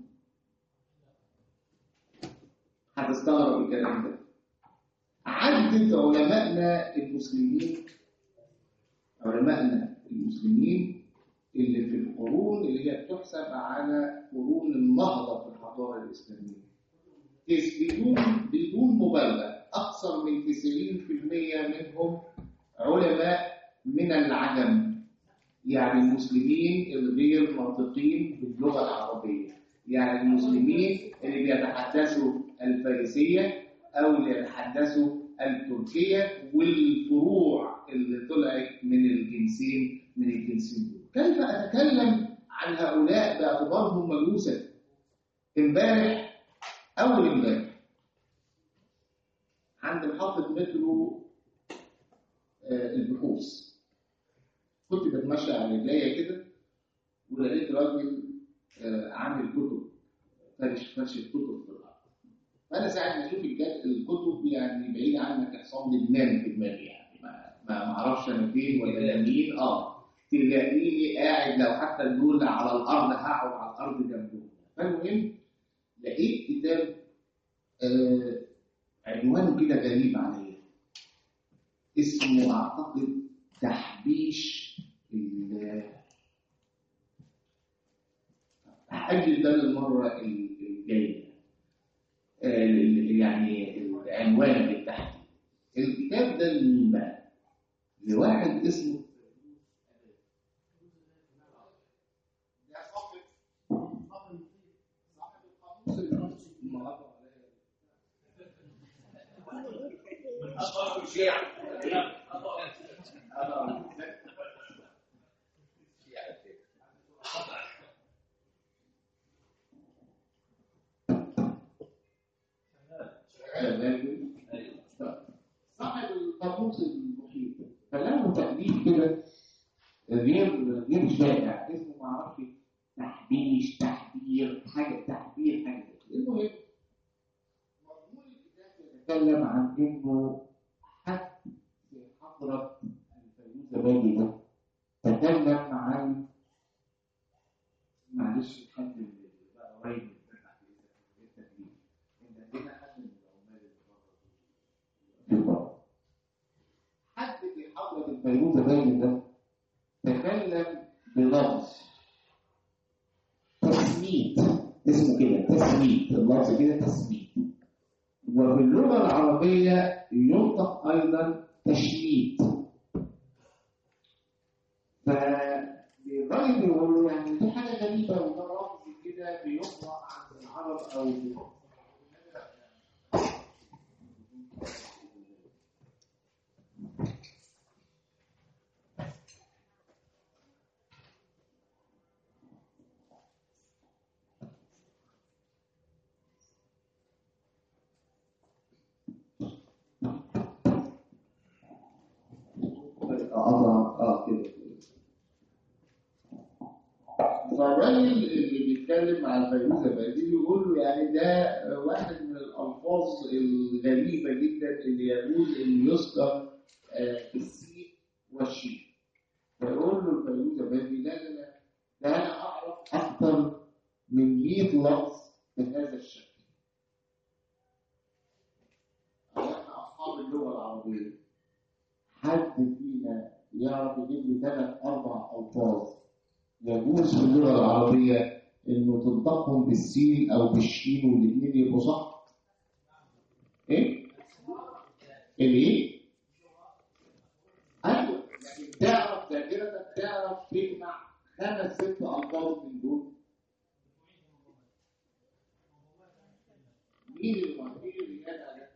هتستغرب الكلام ده عدت علمائنا المسلمين علمائنا المسلمين اللي في القرون اللي هي بتحسب على قرون النهضة في الحضارة الإسلامية إذ بدون بدون مبالغة أكثر من 90% منهم علماء من العجم يعني المسلمين الغير ناطقين باللغة العربية يعني المسلمين اللي بيتحدثوا الفارسية أو اللي يتحدثوا التركية والفروع اللي طلعت من الجنسين من الجنسين دول كيف أتكلم عن هؤلاء باعتبارهم مجوسا امبارح أول امبارح عند محطة مترو آه، البحوث كنت بتمشى على رجليا كده ولقيت راجل آه، عامل كتب فرش فرش الكتب في الارض فانا ساعات ما اشوف الجد- الكتب يعني بعيد عنك يحصل لي جنان في دماغي يعني ما ما ما اعرفش انا فين ولا أنا مين اه تلاقيني قاعد لو حتى الدول على الارض هقعد على الارض جنبهم فالمهم لقيت كتاب آه عنوانه كده غريب عليا اسمه اعتقد تحبيش ال- هأجل ده للمرة الجاية آه، ال- يعني العنوان بالتحديد الكتاب ده لمين بقى؟ لواحد اسمه ده صاحب صاحب صاحب القاموس الفرنسي النهارده أصبحوا شيعة صاحب القاموس المحيط فله تأليف كده غير غير شائع اسمه ما اعرفش تحبيش تحبير حاجه تحبير حاجه كده. المهم مضمون الكتاب يتكلم عن انه حد في حضره الفيروز بادي ده تكلم عن معلش الحد اللي بقى قريب من الفتح في التكليف ان عندنا حد من العمال اللي بره حد في حضرة الفيروز بادي ده تكلم بلفظ تسميت اسمه كده تسميت اللفظ كده تسميت وفي اللغة العربية ينطق أيضا تشميت فالراجل بيقول له يعني دي حاجة غريبة وده لفظ كده بيقرأ عند العرب أو أضع آه كده فالراجل اللي بيتكلم مع الفيروز بادي بيقول له يعني ده واحد من الألفاظ الغريبة جدا اللي يجوز إن يذكر آه، بالسين والشين فيقول له الفيروز بادي لا لا لا ده أنا أعرف أكثر من 100 لفظ بهذا الشكل احنا أصحاب اللغة العربية حد فينا يعرف يجيب لي ثلاث اربع الفاظ يجوز في اللغه العربيه انه تنطقهم بالسين او بالشين والاثنين يبقوا صح؟ ايه؟ الايه؟ ايوه لكن تعرف ذاكرتك تعرف تجمع خمس ست الفاظ من دول مين اللي مين اللي جاب على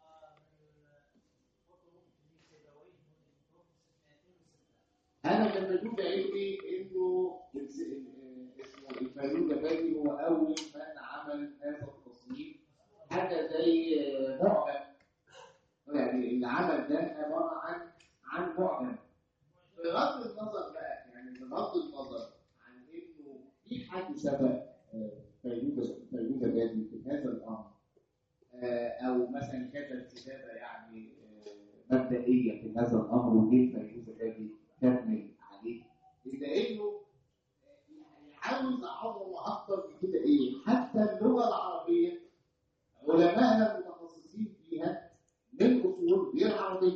انا لما اشوف علمي انه الس- ال- اسمه الفيروز بادي هو اول من عمل هذا التصنيف حاجه زي آه، معجم يعني العمل ده عباره عن عن معجم بغض النظر بقى يعني بغض النظر عن انه في حد سبق آه، فيروز فيروز بادي في هذا الامر آه، او مثلا كتب كتابه يعني آه، مبدئيه في هذا الامر وجه فيروز بادي كمل عليه لانه يعني عاوز اعظمه اكتر من كده ايه حتى اللغه العربيه علمائنا المتخصصين فيها من اصول غير عربيه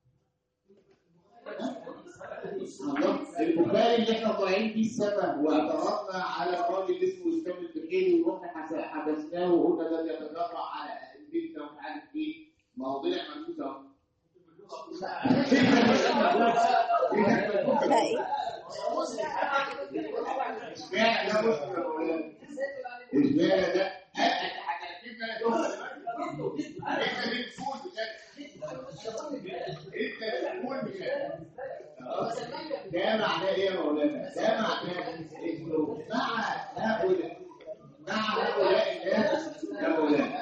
البخاري اللي احنا طالعين فيه السما واعترضنا على راجل اسمه اسلام البحيري ورحنا حس- حبسناه وقلنا ده بيتجرأ على البيت ده ومش عارف ايه ما هو طلع منفوس اهو لا إيه اشمعنى ده مسلم يا مولانا؟ اشمعنى ده؟ ها انت هتركبنا يا دكتور انت اللي بتقول بجد انت بتقول بجد خلاص؟ ده معناه ايه يا مولانا؟ ده معناه انه مع هؤلاء مع هؤلاء الناس يا مولانا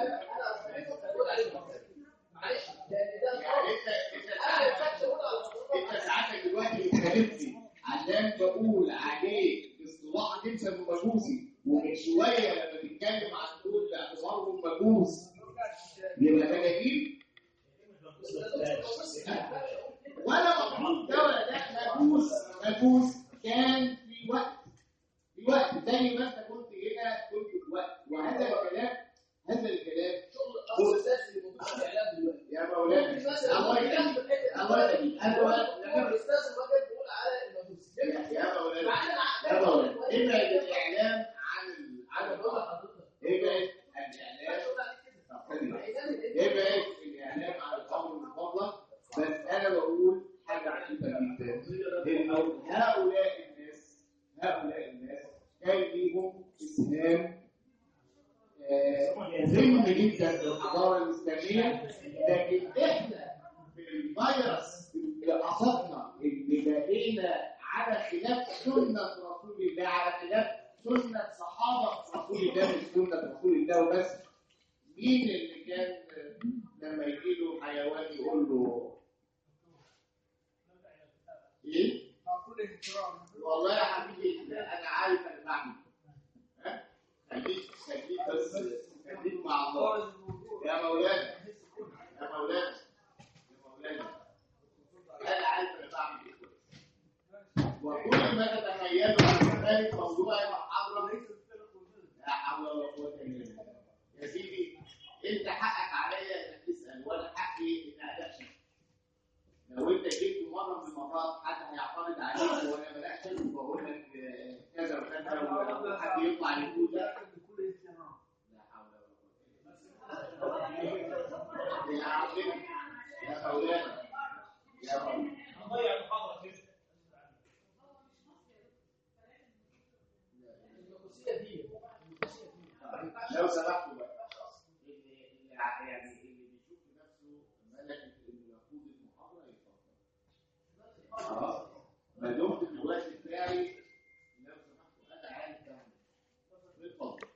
يعني انت انت انت ساعتك دلوقتي بتكلمني عشان بقول عليك باصطلاحك انت مجوسي ومن شويه لما تتكلم عن دول باعتبارهم مجوس يبقى مجانين ولا مفروض ده ولا ده مجوس مجوس كان في وقت في وقت زي ما انت كنت هنا كنت في وقت وهذا الكلام هذا الكلام يا مولانا الله يخليك الله يخليك انا انا يا يا مولانا يا مولانا ابعد الاعلام عن ال- عن الوضع ابعد الاعلام طب خلي بالك. ابعد الاعلام عن الامر من فضلك بس انا بقول حاجه عجيبه جدا انه هؤلاء الناس هؤلاء الناس كان ليهم اسهام آه، مهم جدا في الحضاره الاسلاميه لكن احنا في الفيروس اللي اصابنا اللي بقينا على خلاف سنه رسول الله على خلاف سنه صحابه رسول الله مش سنه رسول الله وبس مين اللي كان لما يجي له حيوان يقول له ايه؟ والله يا حبيبي انا عارف انا بعمل ها؟ خليك خليك بس خليك مع الله يا مولانا يا مولانا يا مولانا انا عارف انا بعمل ايه وكل ما تتخيله من ذلك موضوع المحاضره لا حول ولا قوه الا بالله يا سيدي انت حقك عليا انك تسال وانا حقي ان ادخل لو انت جيت في مره من المرات حد هيعترض عليك وانا بدخل وبقول لك آه، كذا وكذا وحد يطلع يقول لا لا حول ولا قوه الا بالله يا عم يا مولانا يا مولانا هنضيع المحاضره كده لو سمحتوا بقى اللي اللي ع- يعني اللي بيشوف نفسه ملكة انه يقود المحاضرة يتفضل. خلاص؟ ما دمت في الوقت بتاعي لو سمحتوا انا عارف فاهم. اتفضل.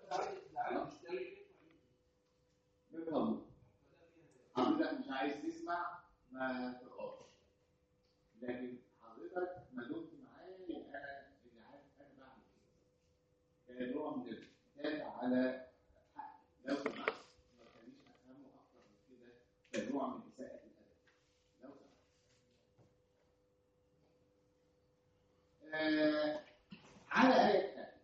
اتفضل. حضرتك مش عايز تسمع ما تقعدش. لكن حضرتك ما دمت معايا يبقى انا اللي عارف انا بعمل ايه. نوع من الدفاع على حق لو سمحت ما تخليش افهمه اكتر من كده كنوع من اساءة الادب لو سمحت آه على آية حال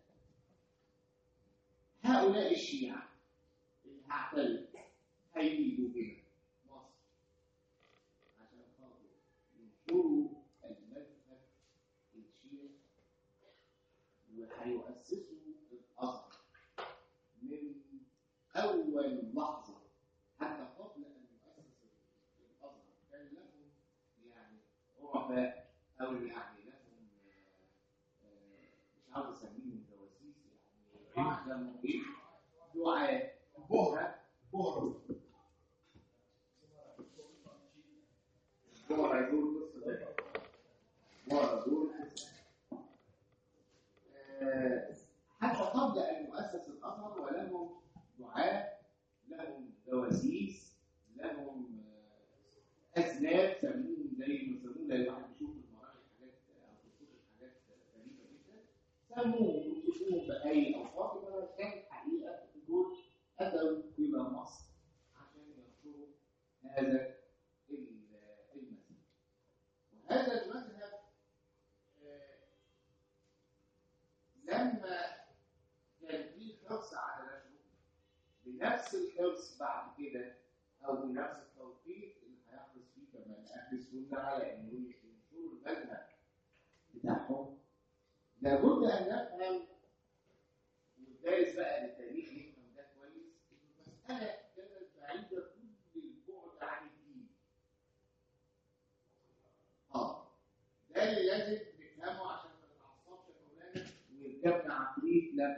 هؤلاء الشيعة اللي هعترف هيجوا هنا مصر عشان خاطر ينشروا المذهب الشيعي وهيؤسسوا الأزهر من أول لحظة حتى قبل أن يؤسس الأزهر كان لهم يعني عرفاء أو يعني لهم آه، آه، مش عاوز أسميهم جواسيس يعني لهم إيه؟ دعاء بهرة بهرة بهرة يقول قصة ده بهرة يقول قصة آه، حتى قبل ان يؤسس الازهر ولهم دعاة لهم جواسيس لهم آه، اذناب سموهم زي ما سموهم زي الواحد بيشوف في المراحل حاجات او في الكتب حاجات غريبه جدا سموهم وصفوهم باي اوصاف ولا كان الحقيقه دول اتوا الى مصر عشان ينشروا هذا ال- المذهب وهذا المذهب آه، لما كان في حرص على نشره بنفس الحرص بعد كده او بنفس التوقيت اللي هيحرص فيه كمان اهل السنه على انه ينشروا المذهب بتاعهم لابد ان نفهم والدارس بقى للتاريخ يفهم ده كويس إن المساله كانت بعيده كل البعد عن الدين. اه ده اللي لازم نفهمه عشان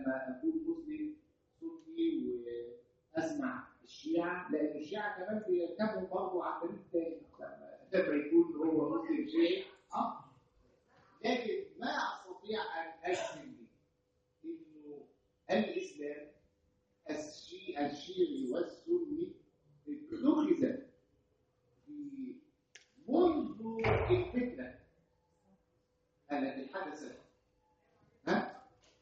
لما اكون مسلم سني واسمع الشيعه لان الشيعه كمان بيركبوا برضه عمليه تاني لما لما يكون هو مسلم شيعي اه لكن ما استطيع ان اجزم انه الاسلام الشيعي الشيعي والسني اتخذ في منذ الفتنه التي حدثت ها؟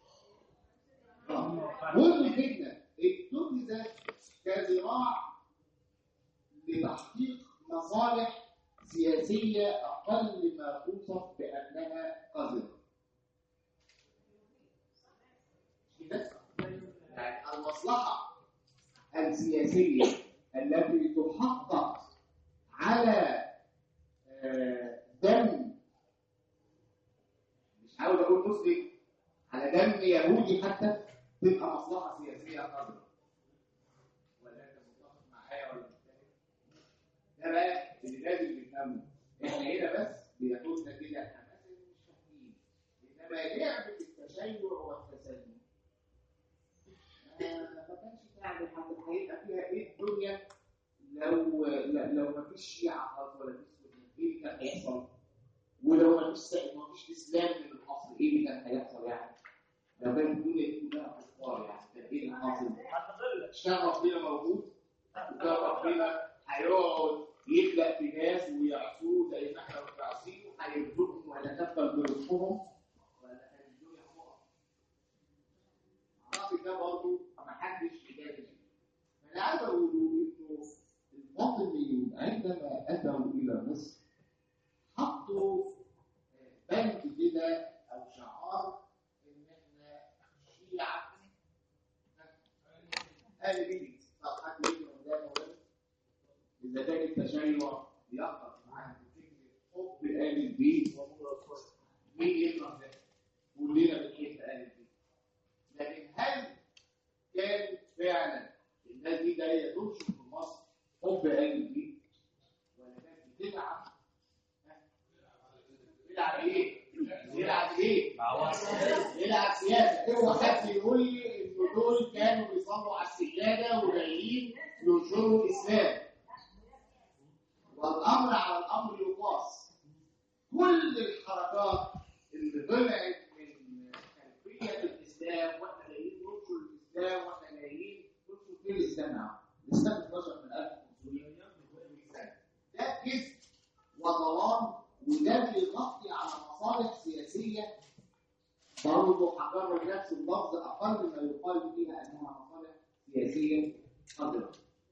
آه. منذ الفتنه اتخذت كذراع لتحقيق مصالح سياسيه اقل ما توصف بانها قذره. كده؟ يعني المصلحه السياسيه التي تحقق على آه، دم مش عاوز اقول مسلم على دم يهودي حتى تبقى مصلحه سياسيه قذره. ولا انت متفق معايا ولا مختلف؟ ده بقى اللي لازم نفهمه احنا هنا بس بياخدنا كده احنا بس اللي مش فاهمين انما لعبه التشيع والتسلم آه، ما كانش يعني حتى هيبقى فيها ايه الدنيا لو لا- لو ما فيش شيعه خالص ولا في سنه ايه اللي كان هيحصل؟ ولو ما فيش ما فيش اسلام من الاصل ايه اللي كان هيحصل يعني؟ لو كانت الدنيا دي كلها كفار يعني كان ايه اللي حاصل؟ كان ربنا موجود وكان ربنا هيقعد يخلق في ناس ويعصوه زي ما احنا بنعصيه وهيرزقهم وهيتكفل برزقهم ولا كان الدنيا هتقع. اعتقد ده برضه ما حدش يجادل فيه. فانا عايز اقول انه الفاطميون عندما اتوا الى مصر حطوا بنك كده او شعار ان احنا شيعه اهل بيت طب حد يجي من ده مولانا اذا كان التشيع بيقرا معانا بفكره حب اهل البيت مين يكره ده؟ كلنا بنحب اهل البيت لكن هل كان فعلا الناس دي جايه تنشر في مصر حب اهل البيت ولا كانت بتلعب بيلعب ايه؟ بيلعب ايه؟ بيلعب سياسه اوعى حد يقول لي ان دول كانوا بيصلوا على السجاده وجايين ينشروا الاسلام والامر على الامر يقاس كل الحركات اللي طلعت من خلفيه الاسلام واحنا جايين ننشر الاسلام واحنا جايين ننشر فين الاسلام يا عم؟ الاسلام اتنشر من 1500 سنه ده كذب وضلال وده بيغطي على مصالح سياسيه برضه هكرر نفس اللفظ اقل ما يقال فيها انها مصالح سياسيه قذره.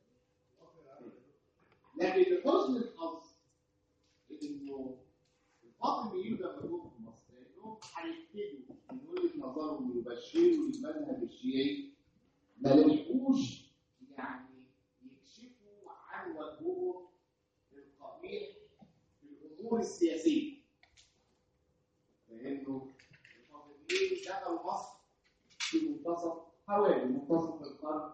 لكن لحسن الحظ انه الفاطميين لما جم في مصر لانهم هيبتدوا من وجهه نظرهم يبشروا المذهب الشيعي ما لحقوش يعني يكشفوا عن وجههم القبيح في الامور السياسيه. لانه الفاطميين دخلوا مصر في منتصف حوالي منتصف القرن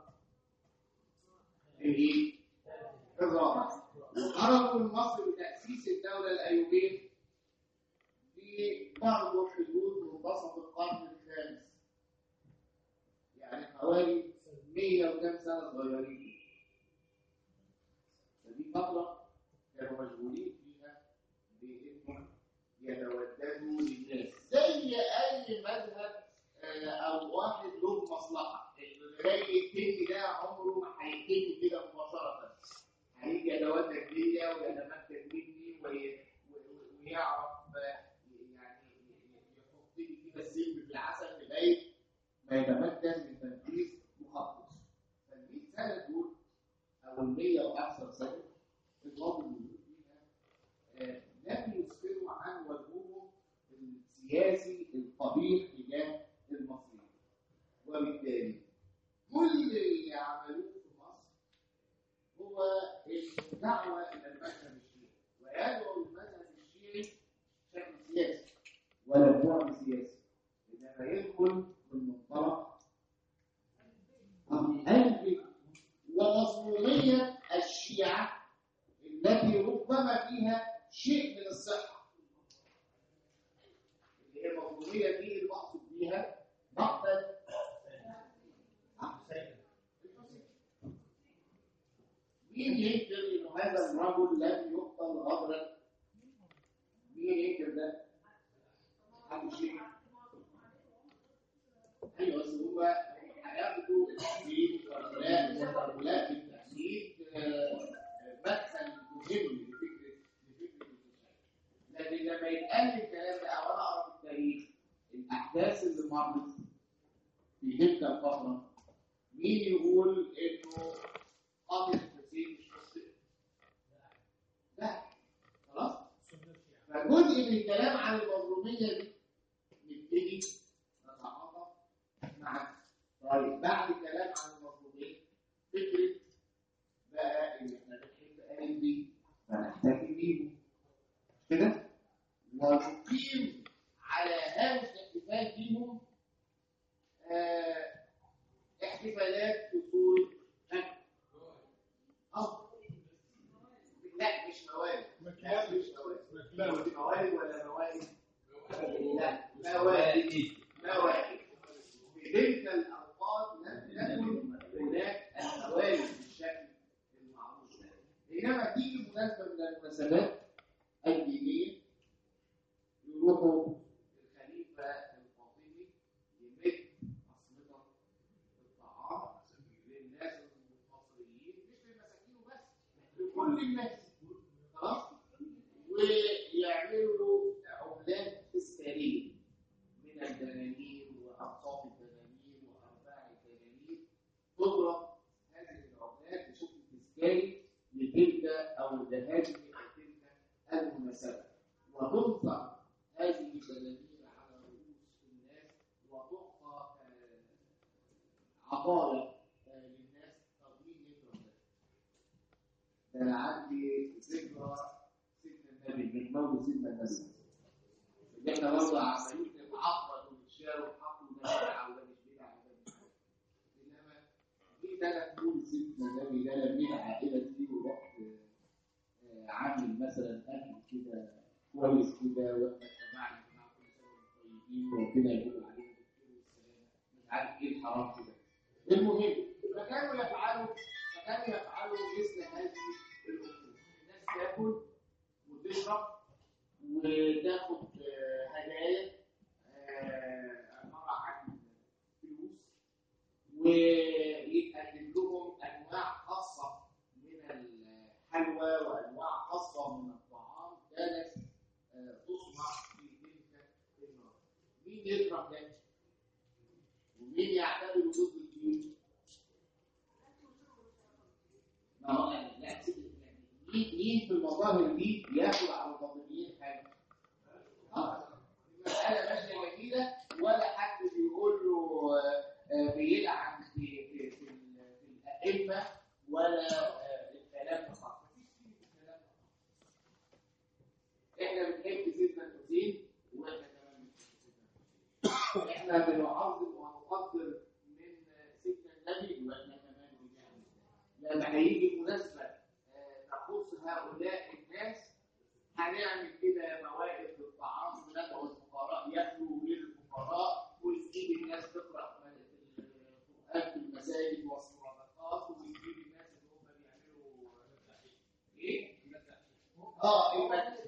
الايه؟ الرابع وخرجوا من مصر بتأسيس الدولة الأيوبية في برضه حدود منتصف القرن الخامس يعني حوالي 100 وكام سنة صغيرين فدي فترة كانوا مشغولين فيها بإنهم يتوددوا للناس زي أي مذهب آه، أو واحد له مصلحة اللي جاي يتم ده عمره ما هيتم كده مباشرة هيجي يتودد ليا ويتمكن مني وي- وي- ويعرف آه، يعني يحط لي كده السم في العسل لغاية ما يتمكن من تنفيذ مخطط فال 100 سنة دول أو ال 100 وأكثر سنة الوضع اللي فيها آه، لم يسفروا عن وجههم السياسي القبيح تجاه المصريين وبالتالي كل اللي عملوه في مصر هو الدعوة إلى المذهب الشيعي ويدعو المذهب الشيعي بشكل سياسي ولا بعد سياسي إنما يدخل من منطلق قلب ومظلومية الشيعة التي ربما فيها شيء من الصحة اللي هي المظلومية دي اللي بقصد بيها مقتل مين ينكر انه هذا الرجل لم يقتل غدرا؟ مين ينكر ده؟ محدش ينكر ايوه بس هو هياخدوا التحديد ولا ولا التحديد مدخل مهم لفكره لفكره الشيء لكن لما يتقال الكلام ده او انا اقرا في التاريخ الاحداث اللي مرت في تلك الفتره مين يقول انه قاضي الحسين مش مصري؟ لا خلاص؟ فجزء من الكلام عن المظلوميه دي نبتدي نتعاطف معاه طيب بعد الكلام عن المظلومين فكره بقى ان احنا بنحب اهل دي فنحتفي بيهم مش كده؟ ونقيم على هامش الاحتفال بيهم آه احتفالات فصول أكل. اه لا مش مواد لا مش مواد مش مواد ولا مواد لا مواد مواد في تلك الاوقات لم تكن هناك المواد بالشكل المعروف انما تيجي مناسبه من المناسبات الدينيه يروحوا الخليفه الفاطمي يمد اصمته الطعام للناس المصريين مش للمساكين وبس لكل الناس خلاص ويعملوا عملات تذكاريه من الدنانير واقساط الدنانير وارباع الدنانير تضرب هذه العملات بشكل تذكاري لتلك او لهذه او تلك المناسبه وتنصب هذه الدنانير على رؤوس الناس وتعطى آه، عطايا آه، للناس تضمين يكرم ده ده انا عندي ذكرى سيدنا النبي من مولد سيدنا النبي اللي احنا برضه عمالين نتعقد ونتشاور ونحط ونبدع وده مش بدع وده مش بدع. انما في ثلاث مولد سيدنا النبي ده لمينا عائله فيه ورحت آه، عامل مثلا اكل كده كويس كده واحنا اتبعنا مع كل سنه وانتم طيبين وربنا يقول عليهم بالخير والسلامه مش عارف ايه الحرام كده المهم فكانوا يفعلوا فكانوا يفعلوا مثل هذه الامور الناس تاكل وتشرب وتاخد آه، هدايا آه، عباره عن فلوس ويتقدم لهم انواع خاصه من الحلوى وانواع خاصه من الطعام كانت آه، تصنع في تلك النار مين يكره ده؟ ومين يعتبر ضد الدين؟ ما هو يعني لا سيب- يعني مين مين في المظاهر دي ياكل على الفاطميين حاجه؟ اه المساله ماشيه جميله ولا حد بيقول له آه، آه، بيلعن في في في, ال- في الائمه ولا آه، الكلام ده صح مفيش فيه الكلام ده صح. احنا بنحب سيدنا الحسين واحنا كمان بنحب سيدنا الحسين احنا بنعظم ونقدر من سيدنا النبي واحنا كمان بنعمل ده. لما هيجي مناسبه آه، تخص هؤلاء الناس هنعمل كده موائد للطعام وندعو الفقراء ياكلوا غير الفقراء ونجيب الناس تقرا في القران في المساجد والصدقات ونجيب الناس اللي هم بيعملوا ايه؟ اه المساجد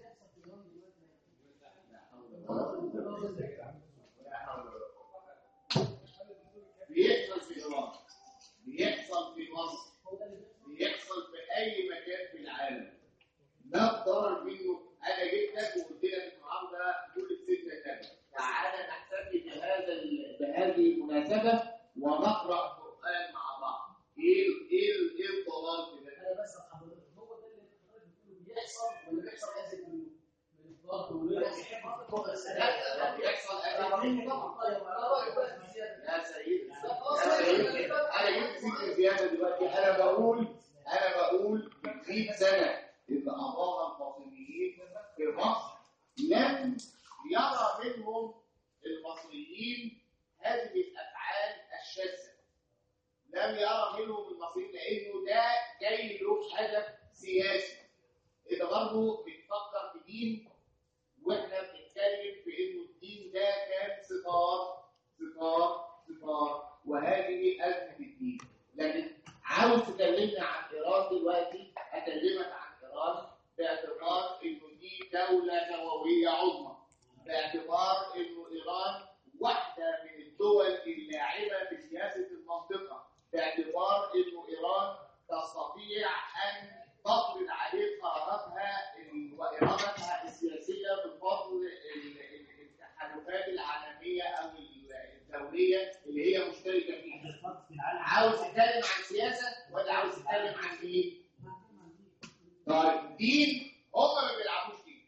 لا حول ولا قوة ولا حول ولا قوة. بيحصل في ايران بيحصل في مصر بيحصل في اي مكان في العالم لا ضرر منه انا جيت لك وقلت لك النهارده كل سيدنا النبي تعالى نحتفي بهذا ال- بهذه المناسبه ونقرا القران مع بعض ايه ال- ايه ال- ايه الضلال في ده؟ انا بس حضرتك هو ده اللي حضرتك بتقوله بيحصل ولا بيحصل اسف من من الضغط لا ده بيحصل أكيد منه طبعا يا سيدي يا سيدي انا جبت ذكر زياده دلوقتي انا بقول انا بقول 100 سنه اللي قضاها الفاطميين في مصر لم يرى منهم المصريين هذه الافعال الشاذه لم يرى منهم المصريين لانه ده جاي له هدف سياسي انت برضه بتفكر في دين واحنا بنتكلم في انه الدين ده كان صفات صفات صفات وهذه ازمه الدين لكن عاوز تكلمنا عن اراده ايران دلوقتي اكلمك عن ايران باعتبار انه دي دوله نوويه عظمى باعتبار انه ايران واحده من الدول اللاعبه في سياسه المنطقه باعتبار انه ايران تستطيع ان تفرض عليه قراراتها ال- وارادتها السياسيه بفضل ال- ال- التحالفات العالميه او ال- الدوليه اللي هي مشتركه فيها. عاوز تتكلم عن سياسه ولا عاوز تتكلم عن دين؟ طيب دين هم ما بيلعبوش دين.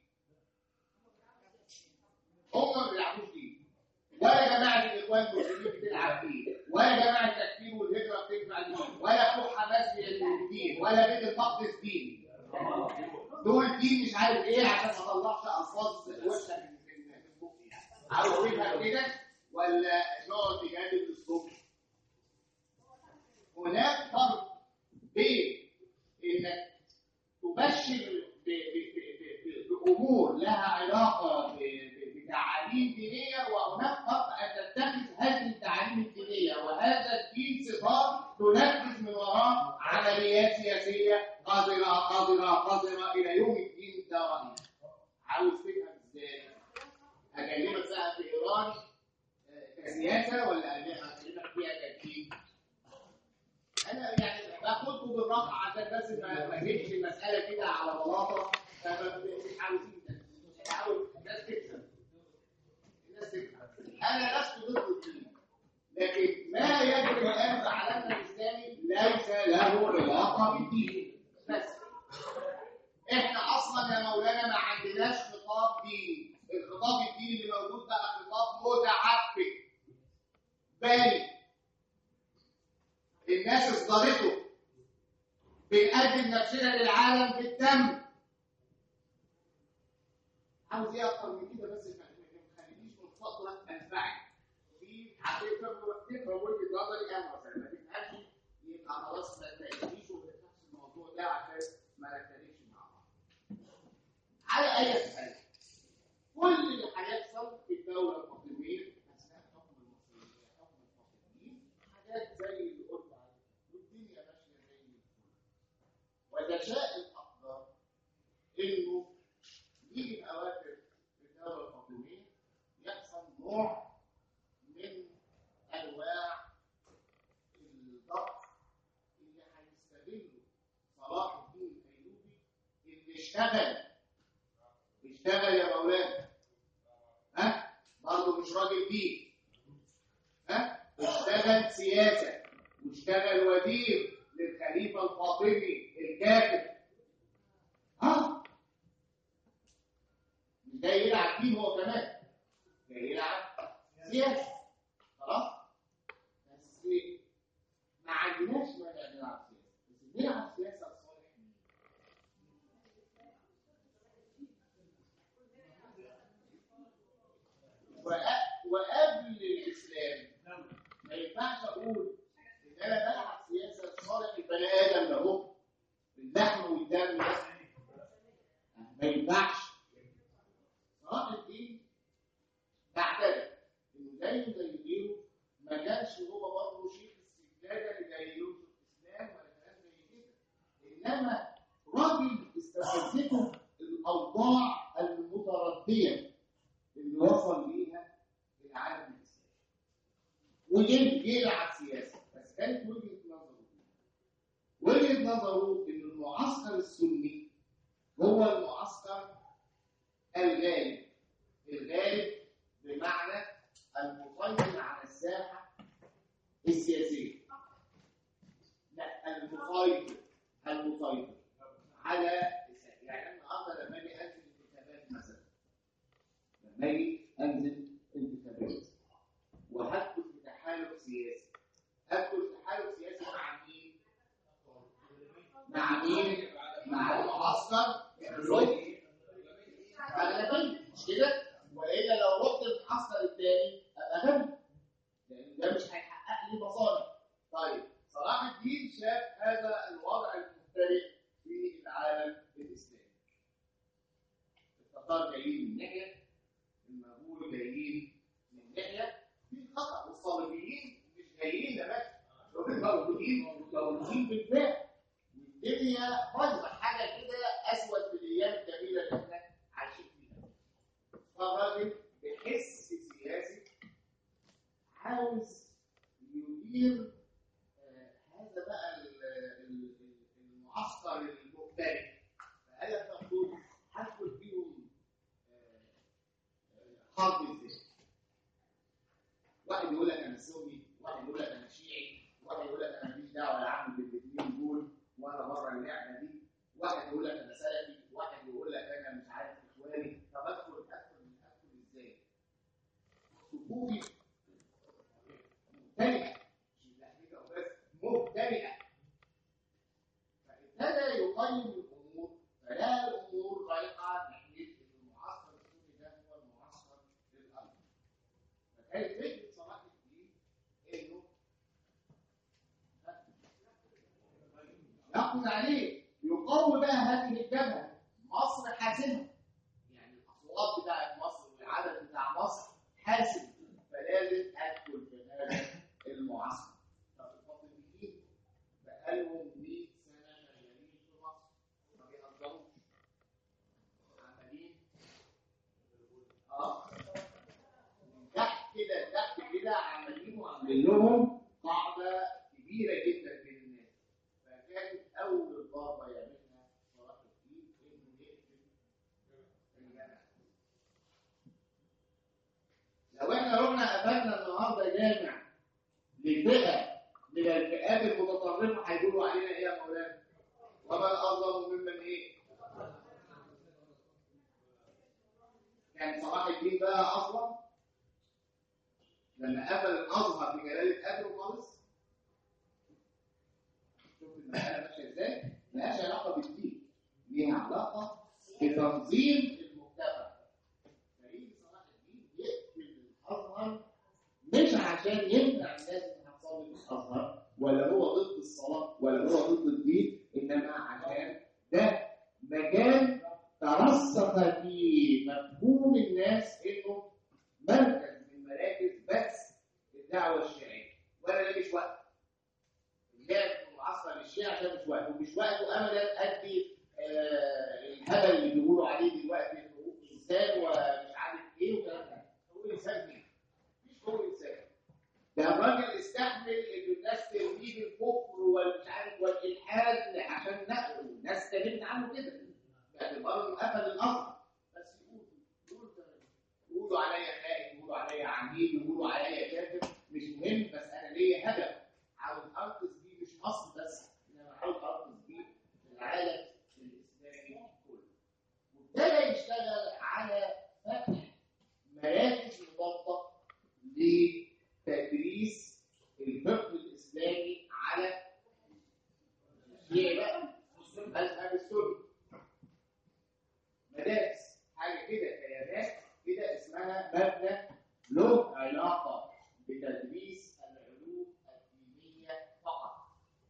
هم ما بيلعبوش دين. ولا جماعه الاخوان المسلمين بتلعب دين، ولا جماعه التكفير والهجره بتجمع دين، ولا بتوع حماس دين، ولا بيت المقدس دين. دول دين مش عارف ايه عشان ما اطلعش الفاظ وحشه من من من بقي يعني. عاوز تفهم كده ولا نقعد نجادل الصبح؟ هناك فرق بين انك تبشر ب- ب- ب- ب- بامور لها علاقه ب- ب- بتعاليم دينيه وهناك فرق ان تتخذ هذه التعاليم الدينيه وهذا الدين صفات تنفذ من وراء عمليات سياسيه قذره قذره قذره الى يوم الدين الدوامي. عاوز تفهم ازاي؟ اكلمك بقى في ايران آه، كسياسه ولا اكلمك فيها كدين؟ انا يعني باخدكم بالراحه عشان بس ما ما اجيبش المساله كده على بلاطه فما- مش عاوزين ده. مش عاوز الناس تكسب الناس تكسب انا لست ضد الدين لكن ما يجري الان في عالمنا الاسلامي ليس له علاقه بالدين بس احنا اصلا يا مولانا ما عندناش خطاب ديني الخطاب الديني اللي موجود بقى خطاب متعفن بل الناس اصدرته بنقدم نفسنا للعالم بالدم عاوز ايه اكتر من كده بس ما ما تخلينيش من فتره انفعل في حقيقه تفهم وجهه نظري انا مثلا ما تفهمش يبقى خلاص ما تلاقيش وما تفهمش الموضوع ده عشان ما نختلفش مع بعض على اي حال كل اللي هيحصل في الدوله الفاطميه اثناء حكم المصريين حكم الفاطميين حاجات زي اللي قلت عليها والدنيا ماشيه زي الفل وتشاء الاقدار انه يجي في اواخر الدوله الفاطميه يحصل نوع من انواع الضغط اللي هيستغله صلاح الدين الايوبي اللي اشتغل اشتغل يا مولانا ها برضه مش راجل دين ها اشتغل سياسه واشتغل وزير للخليفه الفاطمي الكافر ها مش جاي يلعب دين هو كمان جاي يلعب سياسه خلاص بس ما عندناش مانع نلعب سياسه بس نلعب سياسه لصالح مين؟ وق- وقبل الاسلام ما ينفعش اقول ان انا بلعب سياسه لصالح البني ادم ده هو اللحم والدم ده ما ينفعش صلاح الدين بعترف انه زيه زي غيره ما كانش هو برضه شيخ السجاده اللي جاي ينشر الاسلام ولا كلام زي كده انما راجل استفزته الاوضاع المترديه اللي وصل ليها العالم الاسلامي وجه يلعب سياسه بس كانت وجهه نظره وجهه نظره ان المعسكر السني هو المعسكر الغالب الغالب بمعنى المسيطر على الساحه السياسيه لا المسيطر المسيطر على الساحه يعني انا النهارده لما اجي انزل انتخابات مثلا لما اجي انزل انتخابات وهدخل في تحالف سياسي هدخل في تحالف سياسي مع مين؟ مع مين؟ مع المعسكر الرشدي اغلبيه مش كده؟ والا لو رحت المعسكر الثاني ابقى غبي لان ده مش هيحقق لي مصالح طيب صلاح الدين شاف هذا الوضع المختلف في العالم الاسلامي التتار جايين من ناحيه المغول جايين من ناحيه في خطا والصليبيين مش جايين يا باشا دول موجودين موجودين بالفعل والدنيا الدنيا بايظه حاجه كده اسود في الايام الجميله اللي احنا عايشين فيها فالراجل بحس سياسي عاوز يدير آه، هذا بقى ال- ال- ال- المعسكر المختلف فقال لك المفروض هدخل فيهم آه، آه، حرب ازاي؟ واحد يقول لك انا سني، واحد يقول لك انا شيعي، واحد يقول لك انا ماليش دعوه يا عم بالاثنين دول وانا بره اللعبه دي، واحد يقول لك انا سلفي، واحد يقول لك انا مش عارف اخواني، طب ادخل ادخل ادخل ازاي؟ صفوفي مبتدئه مش تحقيق او بس مبتدئه فابتدى يقيم الامور فلا الامور رايحه ناحيه ان المعسكر السوري ده هو المعسكر للامر فكانت فكره صلاح الدين انه يقضي عليه يقوي بقى هذه الجبهه مصر حاسمه يعني الاصوات بتاعت مصر والعدد بتاع مصر حاسم فلازم ادخل في هذا المعسكر طب الفاطميين بقالهم 100 سنه شغالين في مصر ما بيهزروش عمالين اه من تحت كده تحت كده عمالين وعاملين لهم قاعده كبيره جدا من الناس فكانت اول ضربه يعملها صلاح الدين انه يقتل الجامع لو احنا رحنا قفلنا النهارده جامع لفئه من الفئات المتطرفه هيقولوا علينا ايه يا مولانا؟ ومن اظلم ممن ايه؟ كان صلاح الدين بقى اصلا لما قفل الازهر في جلاله قدره خالص شوف المساله ماشيه ازاي؟ ملهاش علاقه بالدين ليها علاقه بتنظيم المجتمع فيجي صلاح الدين يقفل الازهر مش عشان يمنع الناس انها تصلي في الازهر ولا هو ضد الصلاه ولا هو ضد الدين انما عشان ده مجال ترسخ في مفهوم الناس انه مركز من مراكز بس الدعوه الشيعيه ولا ده مش وقت اللعب في معسكر الشيعة ده مش وقت ومش وقته ابدا ادي آه الهبل اللي بيقولوا عليه دلوقتي انه انسان ومش عارف ايه والكلام ده هو انسان مين؟ مش هو انسان ده الراجل استحمل ان الناس ترميه بالكفر والمش عارف والالحاد عشان نقله الناس اتكلمت عنه كده باعتبار انه قفل الازهر بس يقولوا يقولوا يقولوا عليا خائن يقولوا عليا عميل يقولوا عليا كافر مش مهم بس انا ليا هدف عاوز انقذ بيه مش مصر بس انما عاوز انقذ بيه العالم الاسلامي كله وابتدى يشتغل على فتح مراكز مضادة لتدريس الفقه الإسلامي على الشيعي بقى المذهب السني مدارس حاجة كده كيانات كده اسمها مبنى له علاقة بتدريس العلوم الدينية فقط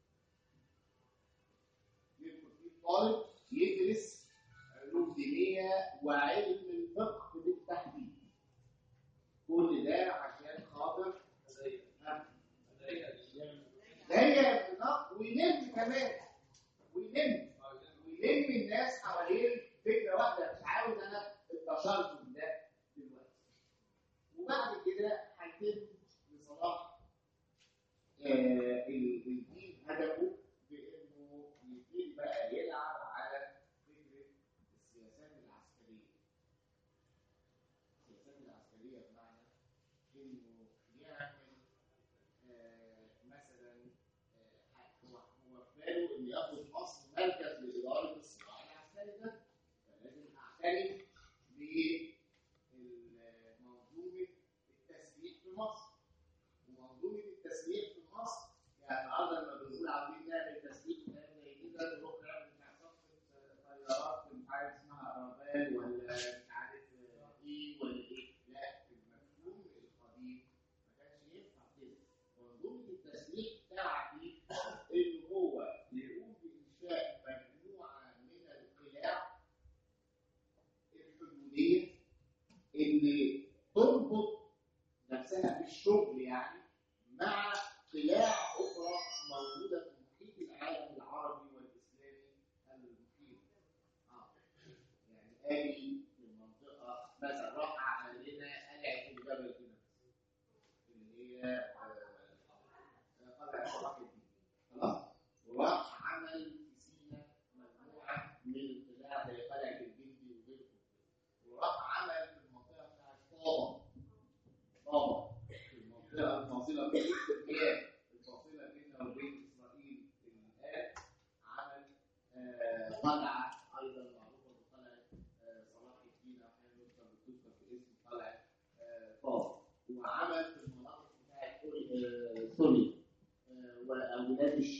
يدخل فيه الطالب يدرس علوم دينية وعلم الفقه بالتحديد كل ده عشان خاطر هي بالظبط ويلم كمان ويلم ويلم الناس حوالين فكره واحده مش عاوز انا التشرذم ده دلوقتي وبعد كده هيتم لصلاح آه، ال- الدين هدفه بانه يبتدي بقى يلعب على فكره السياسات العسكريه السياسات العسكريه بمعنى انه يعمل آه، مثلا آه، هو هو في باله انه ياخد مصر مركز لاداره الصراع العسكري ده فلازم اعتني بمنظومه التسليح في مصر ومنظومه التسليح في مصر يعني النهارده لما بنقول عاوزين نعمل تسليح وكلام زي كده نروح نعمل بتاع صفقه طيارات مش عارف اسمها ارابال ولا مش عارف ايه ولا ايه لا المفهوم القديم ما كانش ينفع كده منظومه التسليح بتاعتي اللي هو يقوم بانشاء مجموعه من القلاع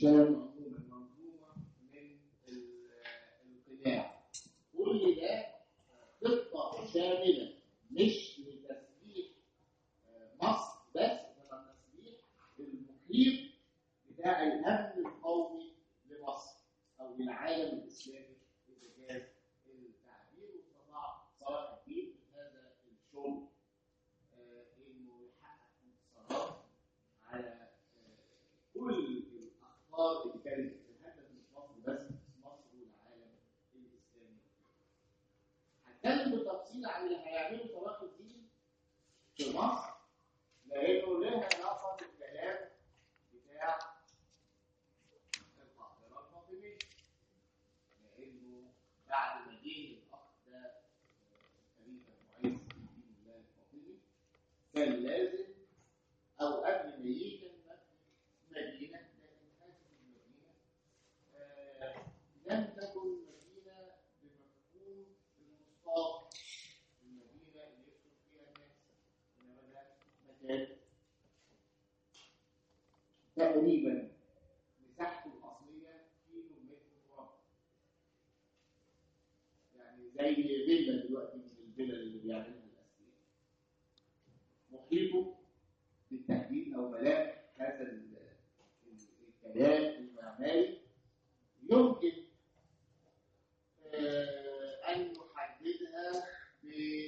الشام عموما منظومه من ال- القناع كل ده خطه شامله مش لتسليح آه، مصر بس انما تسليح المحيط بتاع الامن القومي لمصر او للعالم الاسلامي اذا جاز التعبير واستطاع صلاح الدين من هذا الشغل آه، انه يحقق انتصارات على آه، كل الاخطار اللي كانت بتتهدد مش مصر بس مصر والعالم الاسلامي هتكلم بالتفصيل عن اللي هيعمله صلاح الدين في مصر لانه لها علاقه بالكلام بتاع القاهره الفاطميه لانه بعد ما جه الاخ ده خليفه معز الدين الله الفاطمي كان لازم او قبل ما يجي كان مبني مدينه لكن هذه المدينه آه، لم تكن مدينه بمفهوم المصطلح المدينه اللي يسكن فيها الناس انما ده مكان تقريبا مساحته الاصليه كيلو متر مربع يعني زي فيلا دلوقتي من الفيلا اللي بيعملها الاسير محيطه بالتحديد او ملامح هذا ال- ال- الكلام المعماري يمكن آه، ان نحددها ب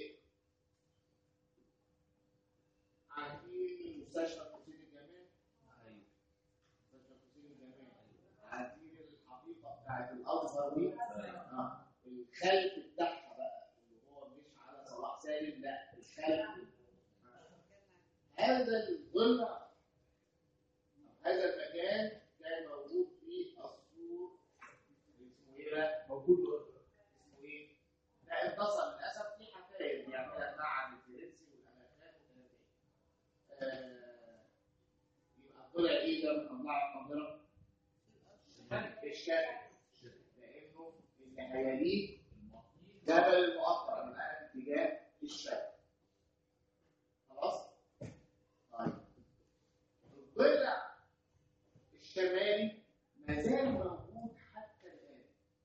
عارفين مستشفى حسين الجمال مستشفى حسين الجمال عارفين الحقيقه بتاعت الازهر دي آه. الخلف بتاعها بقى اللي هو مش على صلاح سالم لا الخلف هذا الضلع هذا المكان كان موجود فيه السور اسمه ايه بقى؟ موجود اسمه ايه؟ لا انتصر للاسف في حكايه بيعملها المعهد الفرنسي والامريكان والامريكان آه، يبقى طلع ايه ده من اضلاع القاهره؟ الشرق لانه اللي هيليه جبل المؤخر يبقى اتجاه الشرق خلاص؟ طيب الضلع الشمالي ما زال موجود حتى الان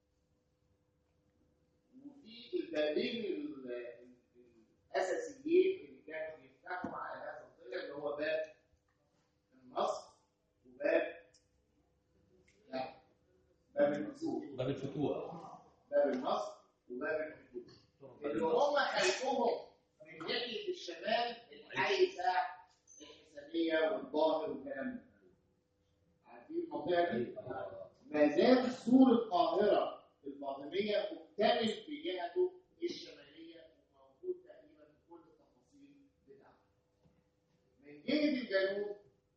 وفي البابين ال- ال- الاساسيين اللي كانوا يفتحوا على هذا الضلع اللي هو باب النصر وباب لا باب النصور باب الفتوح باب النصر وباب الفتوح اللي هم خلفهم من ناحيه الشمال الحي بتاع الحسابيه والظاهر والكلام ده عارفين المنطقه دي؟ ما زال سور القاهره الفاطميه مكتمل في جهته الشماليه وموجود تقريبا في كل التفاصيل بتاعته. من جهه الجنوب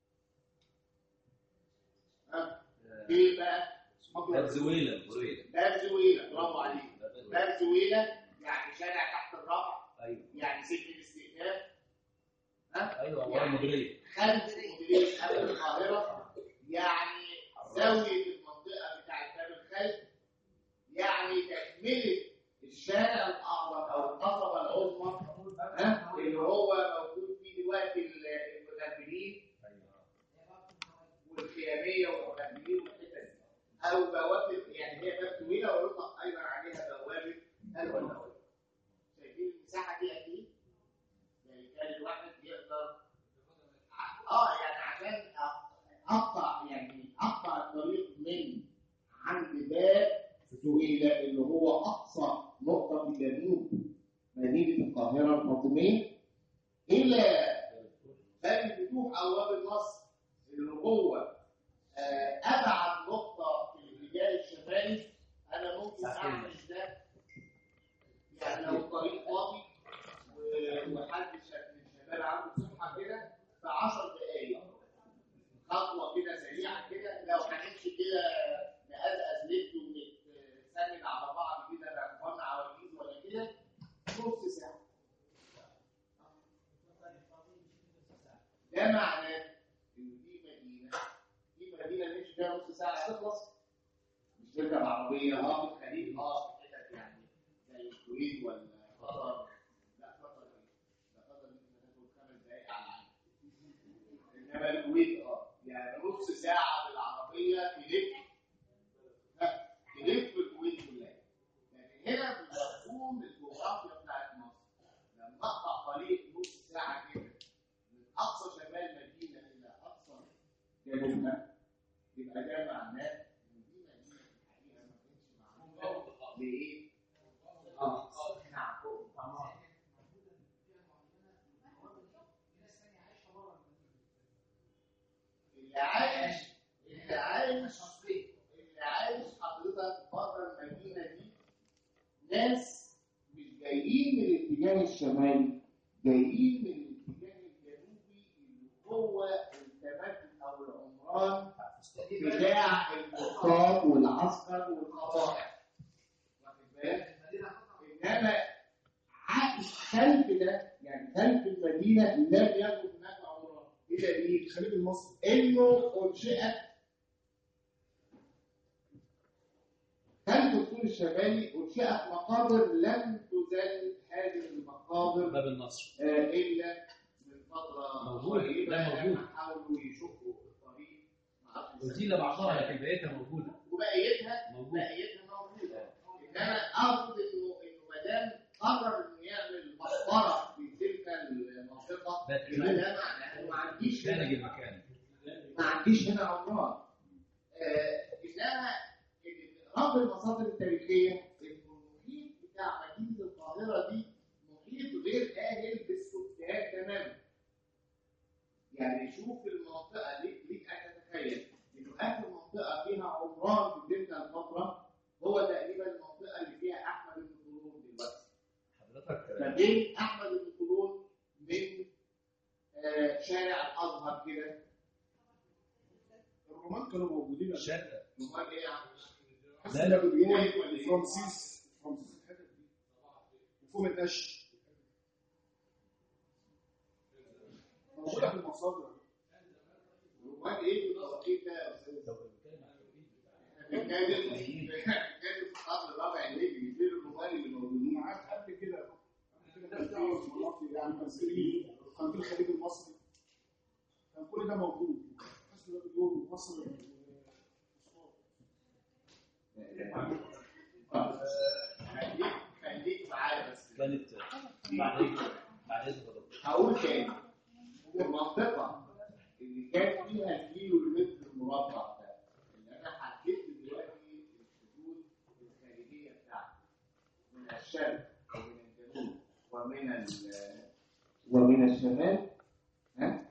ها ايه بقى؟ باب زويلة زويلة باب زويله برافو عليك باب زويله يعني شارع تحت الرابع ايوه يعني سجن الاستئناف ها ايوه ورا المديرية خلف مديريه امن القاهره يعني زاويه المنطقه بتاعت باب الخلف يعني تكمله الشارع الاعظم او القصبه العظمى ها اللي هو موجود فيه دلوقتي ال- المغفلين والخياميه والمغفلين والحتت دي او بوابه يعني هي باب طويله ويطلق ايضا عليها بوابه البوابه شايفين المساحه دي قد ايه؟ يعني كان الواحد يقدر اه يعني عشان اقطع يعني اقطع الطريق من عند باب فتويلة اللي هو اقصى نقطه في جنوب مدينه القاهره الفاطميه الى باب الفتوح او باب النصر اللي هو آه، ابعد نقطه في الاتجاه الشمالي انا ممكن اعمل ده يعني لو الطريق فاضي و- وحد شا- من الشباب عنده صحه كده في 10 دقائق خطوه كده سريعه كده لو هنمشي كده نقزقز لفت ونتسند على بعض كده باخوان عواجيز ولا كده نص ساعه ده معناه ان دي مدينه دي مدينه نمشي فيها نص ساعه هتخلص مش تركب عربيه اه في الخليج اه في حتت يعني زي الكويت ولا قطر لا قطر ايه؟ لا قطر ممكن تاخد خمس دقائق على العين انما الكويت اه يعني نص ساعه بالعربيه هي تلف لا، تلف الكويت كلها لكن هنا في مفهوم الجغرافيا بتاعت مصر لما اقطع طريق نص ساعه كده من اقصى شمال مدينه الى اقصى جنوبها يبقى ده معناه ان دي مدينه في الحقيقه ما كانتش معموله لايه؟ اه نعم اللي عايش اللي عايش اللي عايش حضرتك بره المدينه دي ناس مش جايين من الاتجاه الشمالي جايين من الاتجاه الجنوبي اللي هو التمدد او العمران بتاع القطار والعسكر والقطائع واخد بالك؟ انما عائش خلف ده يعني خلف المدينه لم يكن هناك عمران ايه دليل؟ الخليج المصري انه انشئت خلف السور الشمالي انشئت مقابر لم تزال هذه المقابر باب النصر آه، الا من فتره موجود، قريبه ده موجود. لما حاولوا يشقوا الطريق معرفش وزيل بعضها لكن بقيتها موجوده وبقيتها موجود بقيتها موجوده انما اقصد انه انه ما دام قرر انه يعمل مقبره في تلك المنطقه ده يبقى ده معناه انه ما عنديش هنا خارج المكان ما عنديش هنا عمران آه انما رغم المصادر التاريخيه انه المحيط بتاع مدينه القاهره دي محيط غير اهل بالسكان تماما يعني شوف المنطقه ليك ليك ان تتخيل انه اخر منطقه فيها عمران في تلك الفتره هو تقريبا المنطقه اللي فيها احمد بن طولون دلوقتي حضرتك فبين احمد بن طولون من آه شارع الازهر كده الرومان كانوا موجودين شرق امال ايه يا عم؟ لا، لا بيقول ولا إيه؟ فرانسيس فرانسيس الحتت دي مفهوم القش موجوده في المصادر امال ايه التوقيت ده يا استاذ؟ لو بنتكلم عن التوحيد بنتكلم بنتكلم في القرن الرابع الهجري غير الرومان اللي موجودين معاك قبل كده قبل كده كان في مناطق يعني كان في كان في الخليج المصري كان كل ده موجود حسب بيقولوا مصر خليك خليك معايا بس كانت بعد بعد اذن حضرتك هقول تاني المنطقة اللي كان فيها الكيلو المتر المربع ده اللي أنا حددت دلوقتي الحدود الخارجية بتاعته من الشرق ومن الجنوب ومن ال- ومن الشمال ها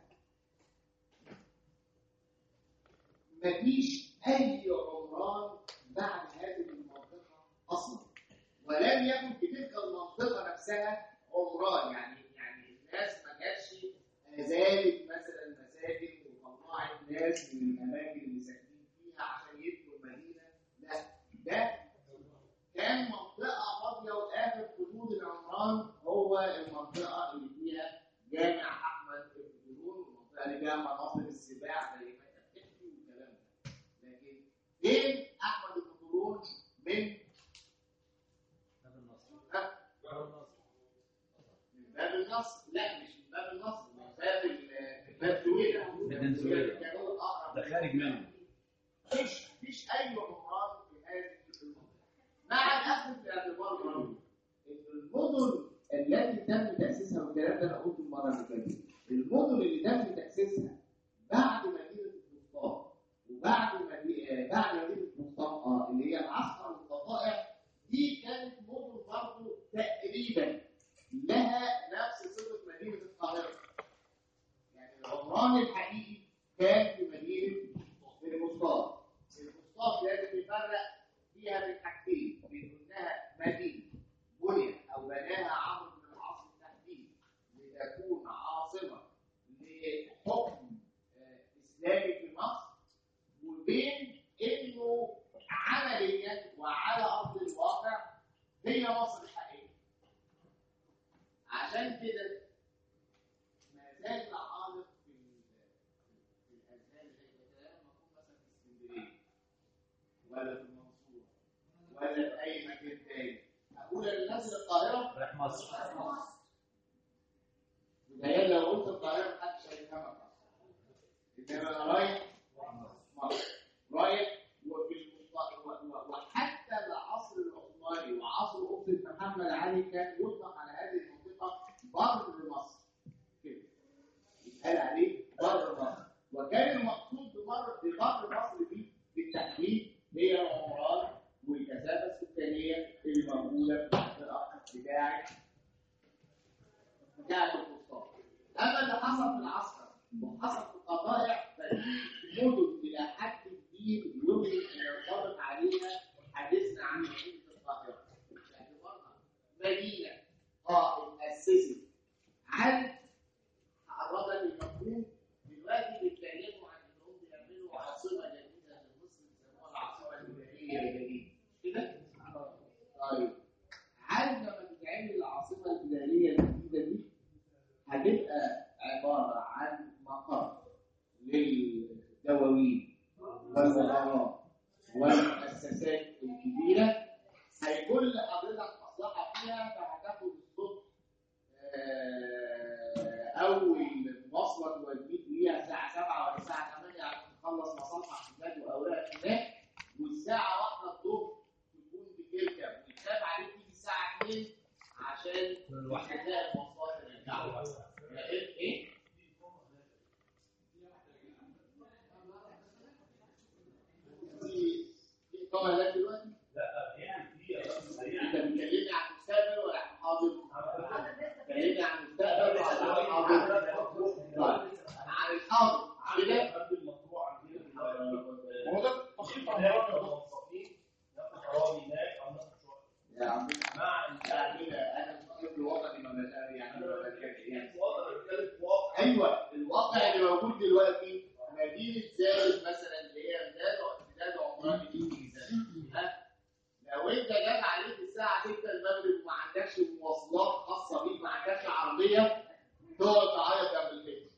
مفيش أي عمران بعد هذه المنطقة أصلا ولم يكن في تلك المنطقة نفسها عمران يعني يعني الناس ما كانتش زالت مثلا مساجد وطلعت ناس من الأماكن اللي ساكنين فيها عشان يبنوا المدينة لا ده كان منطقة فاضية وآخر حدود العمران هو المنطقة اللي فيها جامع أحمد بن طولون والمنطقة اللي فيها مناطق السباع زي ما أنت بتحكي والكلام ده لكن فين أحمد بن طولون من باب النصر ها؟ باب النصر من باب النصر لا مش من باب النصر من باب ال- من باب زويلة من زويلة. كان هو الأقرب ده خارج منه مفيش مفيش أي عمران في هذه المنطقة مع الأخذ في اعتبار الرجل إن المدن التي تم تأسيسها والكلام ده أنا قلته المرة اللي فاتت المدن اللي تم تأسيسها بعد مدينة الفسطاط وبعد مدينة بعد مدينة الفسطاط اه اللي هي العسكر والقطائع دي كانت مدن برضه تقريبا لها نفس صفة مدينة القاهرة يعني العمران الحقيقي كان في مدينة الفسطاط الفسطاط لازم يفرق فيها بين حاجتين بين انها مدينه بنيت او بناها عمرو بن العاص بالتحديد لتكون عاصمه لحكم آه، اسلامي في مصر وبين انه عمليا وعلى ارض الواقع هي مصر الحقيقيه عشان كده ما زال العالق في ال- في الاذهان اللي هي كلام مفهوم مثلا في اسكندريه ولا في المنصورة ولا في أي مكان تاني أقول أنا نازل القاهرة رايح مصر وده لو قلت القاهرة محدش هيفهمك أصلا إنما أنا رايح مصر رايح محمد علي كان يطلق على هذه المنطقه بر مصر كده يتقال عليه بر مصر وكان المقصود ببر ببر مصر دي بالتحديد هي عمران والكثافه السكانيه اللي موجوده في المنطقه بتاعه بتاعه الفسطاط اما اللي حصل في العسكر وحصل في القضايا فدي مدن الى حد كبير يمكن ان ينطبق عليها حديثنا عن مدينه القاهره باعتبارها مدينه اه اتاسست عن تعرضا لمفهوم دلوقتي بيتكلموا عن انهم بيعملوا عاصمه جديده لمصر بيسموها العاصمه الاداريه الجديده كده؟ طيب عارف لما تتعمل العاصمه الاداريه الجديده دي هتبقى عباره عن مقر للدواوين والوزارات والمؤسسات الكبيره هيكون لحضرتك مصلحه فيها فهتاخد الصبح آه، اول مواصله توديك ليها الساعه 7 ولا الساعه 8 عشان تخلص مصالحك هناك واوراقك هناك والساعه 1 الظهر تكون بتركب ويتخاف عليك تيجي الساعه 2 عشان تلاقي المواصلات اللي بتاعتك. ايه ايه في في طبعا هناك دلوقتي انت بتكلمني عن المستقبل ولا عن الحاضر؟ بتكلمني عن المستقبل ولا عن الحاضر؟ طيب عن الحاضر كده هو ده تخطيط يا عم يعني كده انا مستقبل الوطني ما بلاقي يعني ما بلاقيش يعني ايوه الواقع اللي موجود دلوقتي مدينه زايد مثلا اللي هي امداد امداد عمران دي ميزان ها لو انت جات عليك الساعه 6 المغرب وما عندكش مواصلات خاصه بيك ما عندكش عربيه تقعد تعيط جنب البيت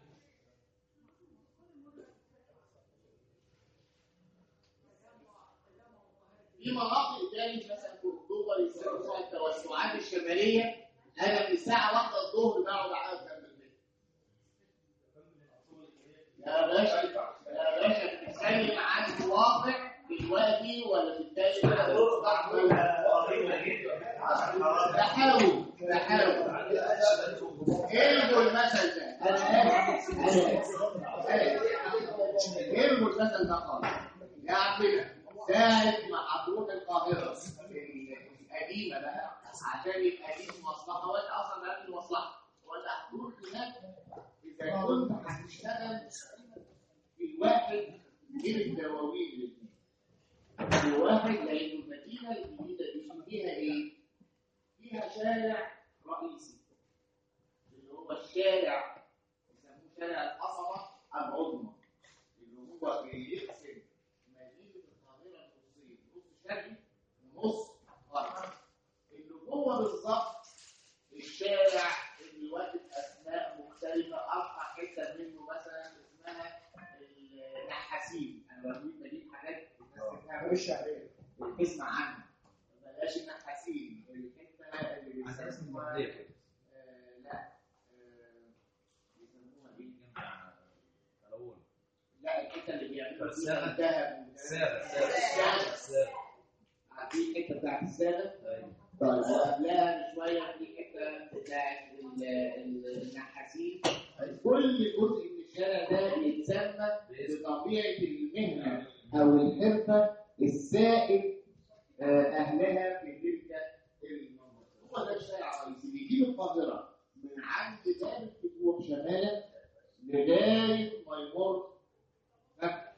في مناطق تاني مثلا في اكتوبر يسموها التوسعات الشماليه انا من الساعه 1 الظهر بقعد اعيط جنب البيت يا باشا يا باشا بتتكلم عن الواقع دلوقتي ولا بتتكلم عن المستقبل؟ بحاول بحاول الغوا المثل ده انا اسف انا اسف أنا آسف. الغوا المثل ده خالص يا عمنا ساعة ما هتروح القاهرة القديمة بقى عشان يبقى ليك مصلحة وانت اصلا ما لكش مصلحة ولا هتروح هناك اذا كنت هتشتغل في الواحد من الدواوين الاثنين الواحد لان المدينة الجديدة دي فيها ايه؟ فيها شارع رئيسي اللي هو الشارع يسموه شارع القصبة العظمى اللي هو بيقسم مدينة القاهرة نصين نص شرقي ونص غربي اللي هو بالظبط الشارع اللي واخد أسماء مختلفة أرفع حتة منه مثلا اسمها النحاسين أنا بقول بجيب حاجات الناس تفهمها الشعريه تسمع عنها بلاش النحاسين الحتة اللي على اسم بيسموها المحلية كده آه، لا آه، بيسموها ايه؟ جنب الأول لا الحته اللي بيعملوا الساغة. فيها الذهب السابع الساغة. السابع عارفين الحته بتاعت الساغه؟ أيوة. طيب وقبلها بشويه في حته بتاعت ال- ال- النحاسين كل جزء من الشارع ده بيتسمى بطبيعه المهنه او الحرفه السائد آه، اهلها في تلك المنطقه هو ده الشارع الرئيسي بيجيب القاهره من عند باب الفتوح شمالا لغايه ما يمر ها،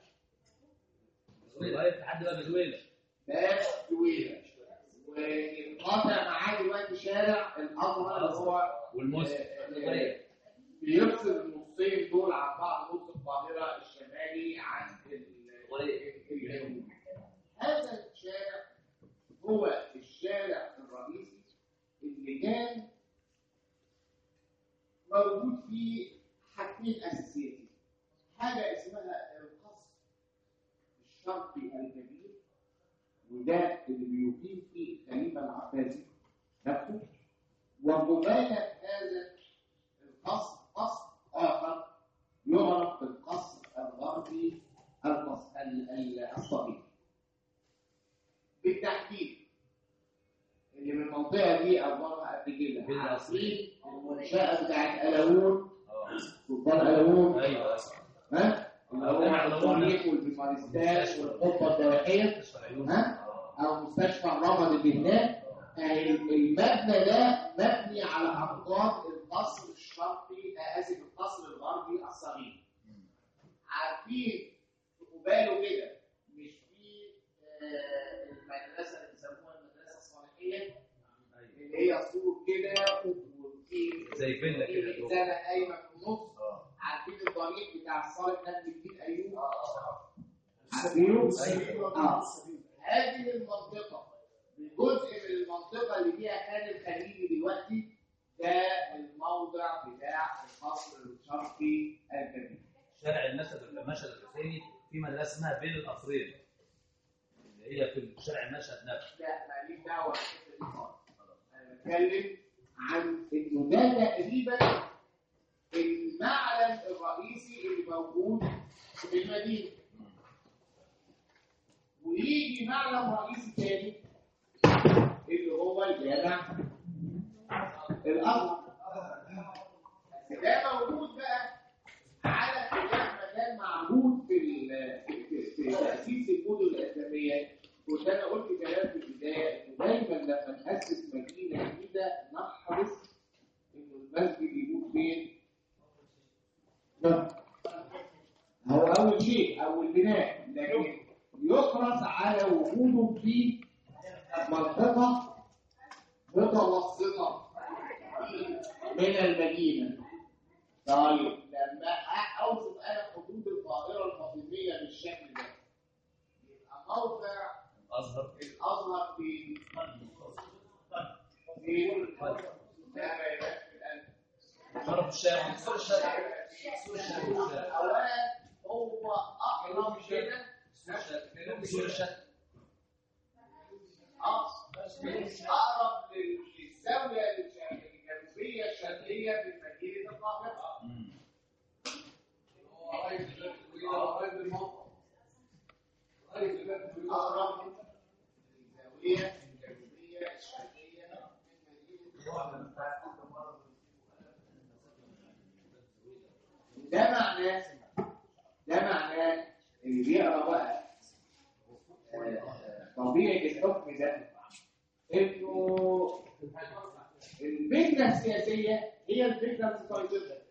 لغاية لحد بقى بدويلة باب دويله وانقطع معاه دلوقتي شارع الازهر اللي هو والمسلم آه، بيفصل النصين دول عن بعض نص القاهره الشمالي عن ال- الجنوبي هذا الشارع هو الشارع الرئيسي اللي كان موجود فيه حاجتين اساسيتين حاجه اسمها القصر الشرقي الكبير وده اللي بيقيم فيه الخليفه العباسي نفسه ومبالغ هذا القصر قصر اخر يعرف بالقصر الغربي القصر ال- ال- الصغير بالتحديد اللي من منطقه المنطقه دي ابوابها قد كده بين عارفين المنشاه بتاعت قلاوون اه سلطان قلاوون ايوه ها اللي هو الطريق والبيمارستان والقبه الدواحيه مستشفى العيون ها؟ آه. او مستشفى الرمد اللي هناك آه، المبنى ده مبني على انقاض القصر الشرقي آه، اسف القصر الغربي الصغير عارفين قباله كده مش في آه، المدرسه اللي بيسموها المدرسه الصالحيه أيوة. اللي هي سور كده وفي زي فيلا كده في جوه. سنه قايمه في النص اه عارفين الطريق بتاع الصالح نجم الدين ايوب عارفينه؟ أيوة. اه هذه المنطقة جزء من المنطقة اللي فيها كان الخليجي دلوقتي ده الموضع بتاع القصر الشرقي الكبير. شارع المشهد المشهد الحسيني في مدرسه اسمها بين القصرين اللي هي في شارع المشهد نفسه لا ماليش دعوة بالحتة دي خالص. أنا بتكلم عن إنه ده تقريبا المعلم الرئيسي اللي موجود في المدينة. ويجي معلم رئيسي تاني اللي هو الجامع الأزهر. بس ده موجود بقى على خلاف ما كان معهود في ال- في- في في تأسيس المدن الإسلامية كنت أنا قلت كلام في البداية إنه دايما لما نأسس مدينة جديدة نحرص إنه المسجد يكون فين؟ لا. هو أول شيء أول بناء لكن يحرص على وجوده في منطقة متوسطة من المدينة. طيب لما أوصف أنا حدود القاهرة الفاطمية بالشكل ده يبقى موقع الازهر الأزهر في في لا ما يبقاش في القلب. شرف الشارع سور الشارع سور الشارع أولا هو أقرب كده سور الشارع اه اقرب للزاويه الجنوبيه الشرقيه في مدينه القاهره مم. اقرب للزاويه الجنوبيه الشرقيه من مدينه ده معناه ده معناه اللي بيقرا بقى آه، طبيعه الحكم ده انه الفكره السياسيه هي الفكره المسيطره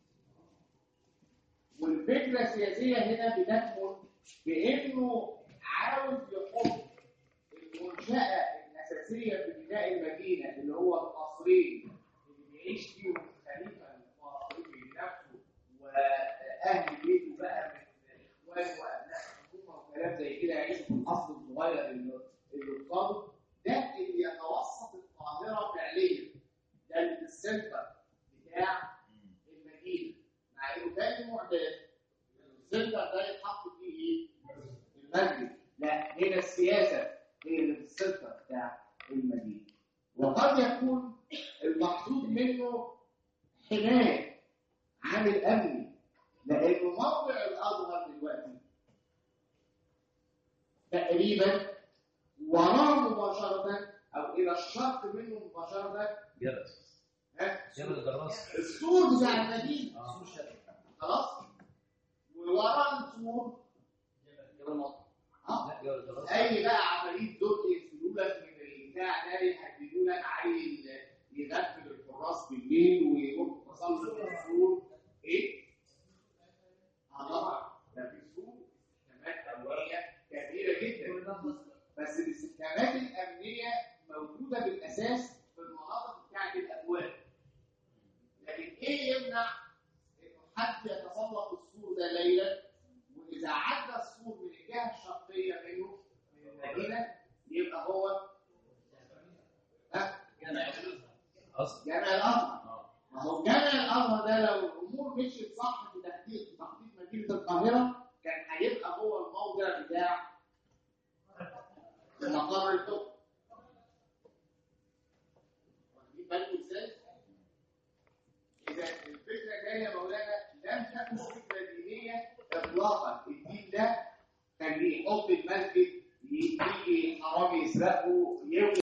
والفكره السياسيه هنا بتكمن بانه عاوز يحط المنشاه الاساسيه في بناء المدينه اللي هو القصرين اللي بيعيش فيهم الخليفه الفاطمي نفسه واهل بيته بقى من اخوانه وابناء الحكومه وكلام زي كده يعيشوا في القصر الصغير اللي اللي قصاده ده اللي يتوسط القاهره فعليا ده اللي في السنتر بتاع المدينه مع انه تاني معتاد السنتر ده يتحط فيه ايه؟ المسجد لا هنا السياسه هي اللي في السنتر بتاع المدينه وقد يكون المقصود منه حمايه عامل امني لانه موقع الازهر دلوقتي تقريبا وراه مباشره او الى الشرق منه مباشره جرس ها جبل الجراس السور بتاع المدينه آه. خلاص ووراه السور جبل المطر اه لا جبل الجراس اي بقى عمليه دق يسلوا لك من البتاع ده يحددوا لك عيل يغفل الحراس بالليل ويروح تسلق السور ايه؟ اه طبعا ده في سور استخدامات امنيه كبيره جدا بس الاستخدامات الامنيه موجوده بالاساس في المناطق بتاعت الابواب لكن ايه يمنع انه حد يتسلق السور ده ليلا واذا عدى السور من الجهه الشرقيه منه من المدينه يبقى هو ها اصل جامع الازهر اه ما هو جامع الازهر ده لو الامور مشيت صح في تخطيط في تخطيط مدينه القاهره كان هيبقى هو الموضع بتاع مقر الحكم واخدين بالكم ازاي؟ اذا الفكره جايه يا مولانا لم تكن فكره دينيه اطلاقا الدين ده كان بيحط المسجد يجي حرامي يسرقه يولي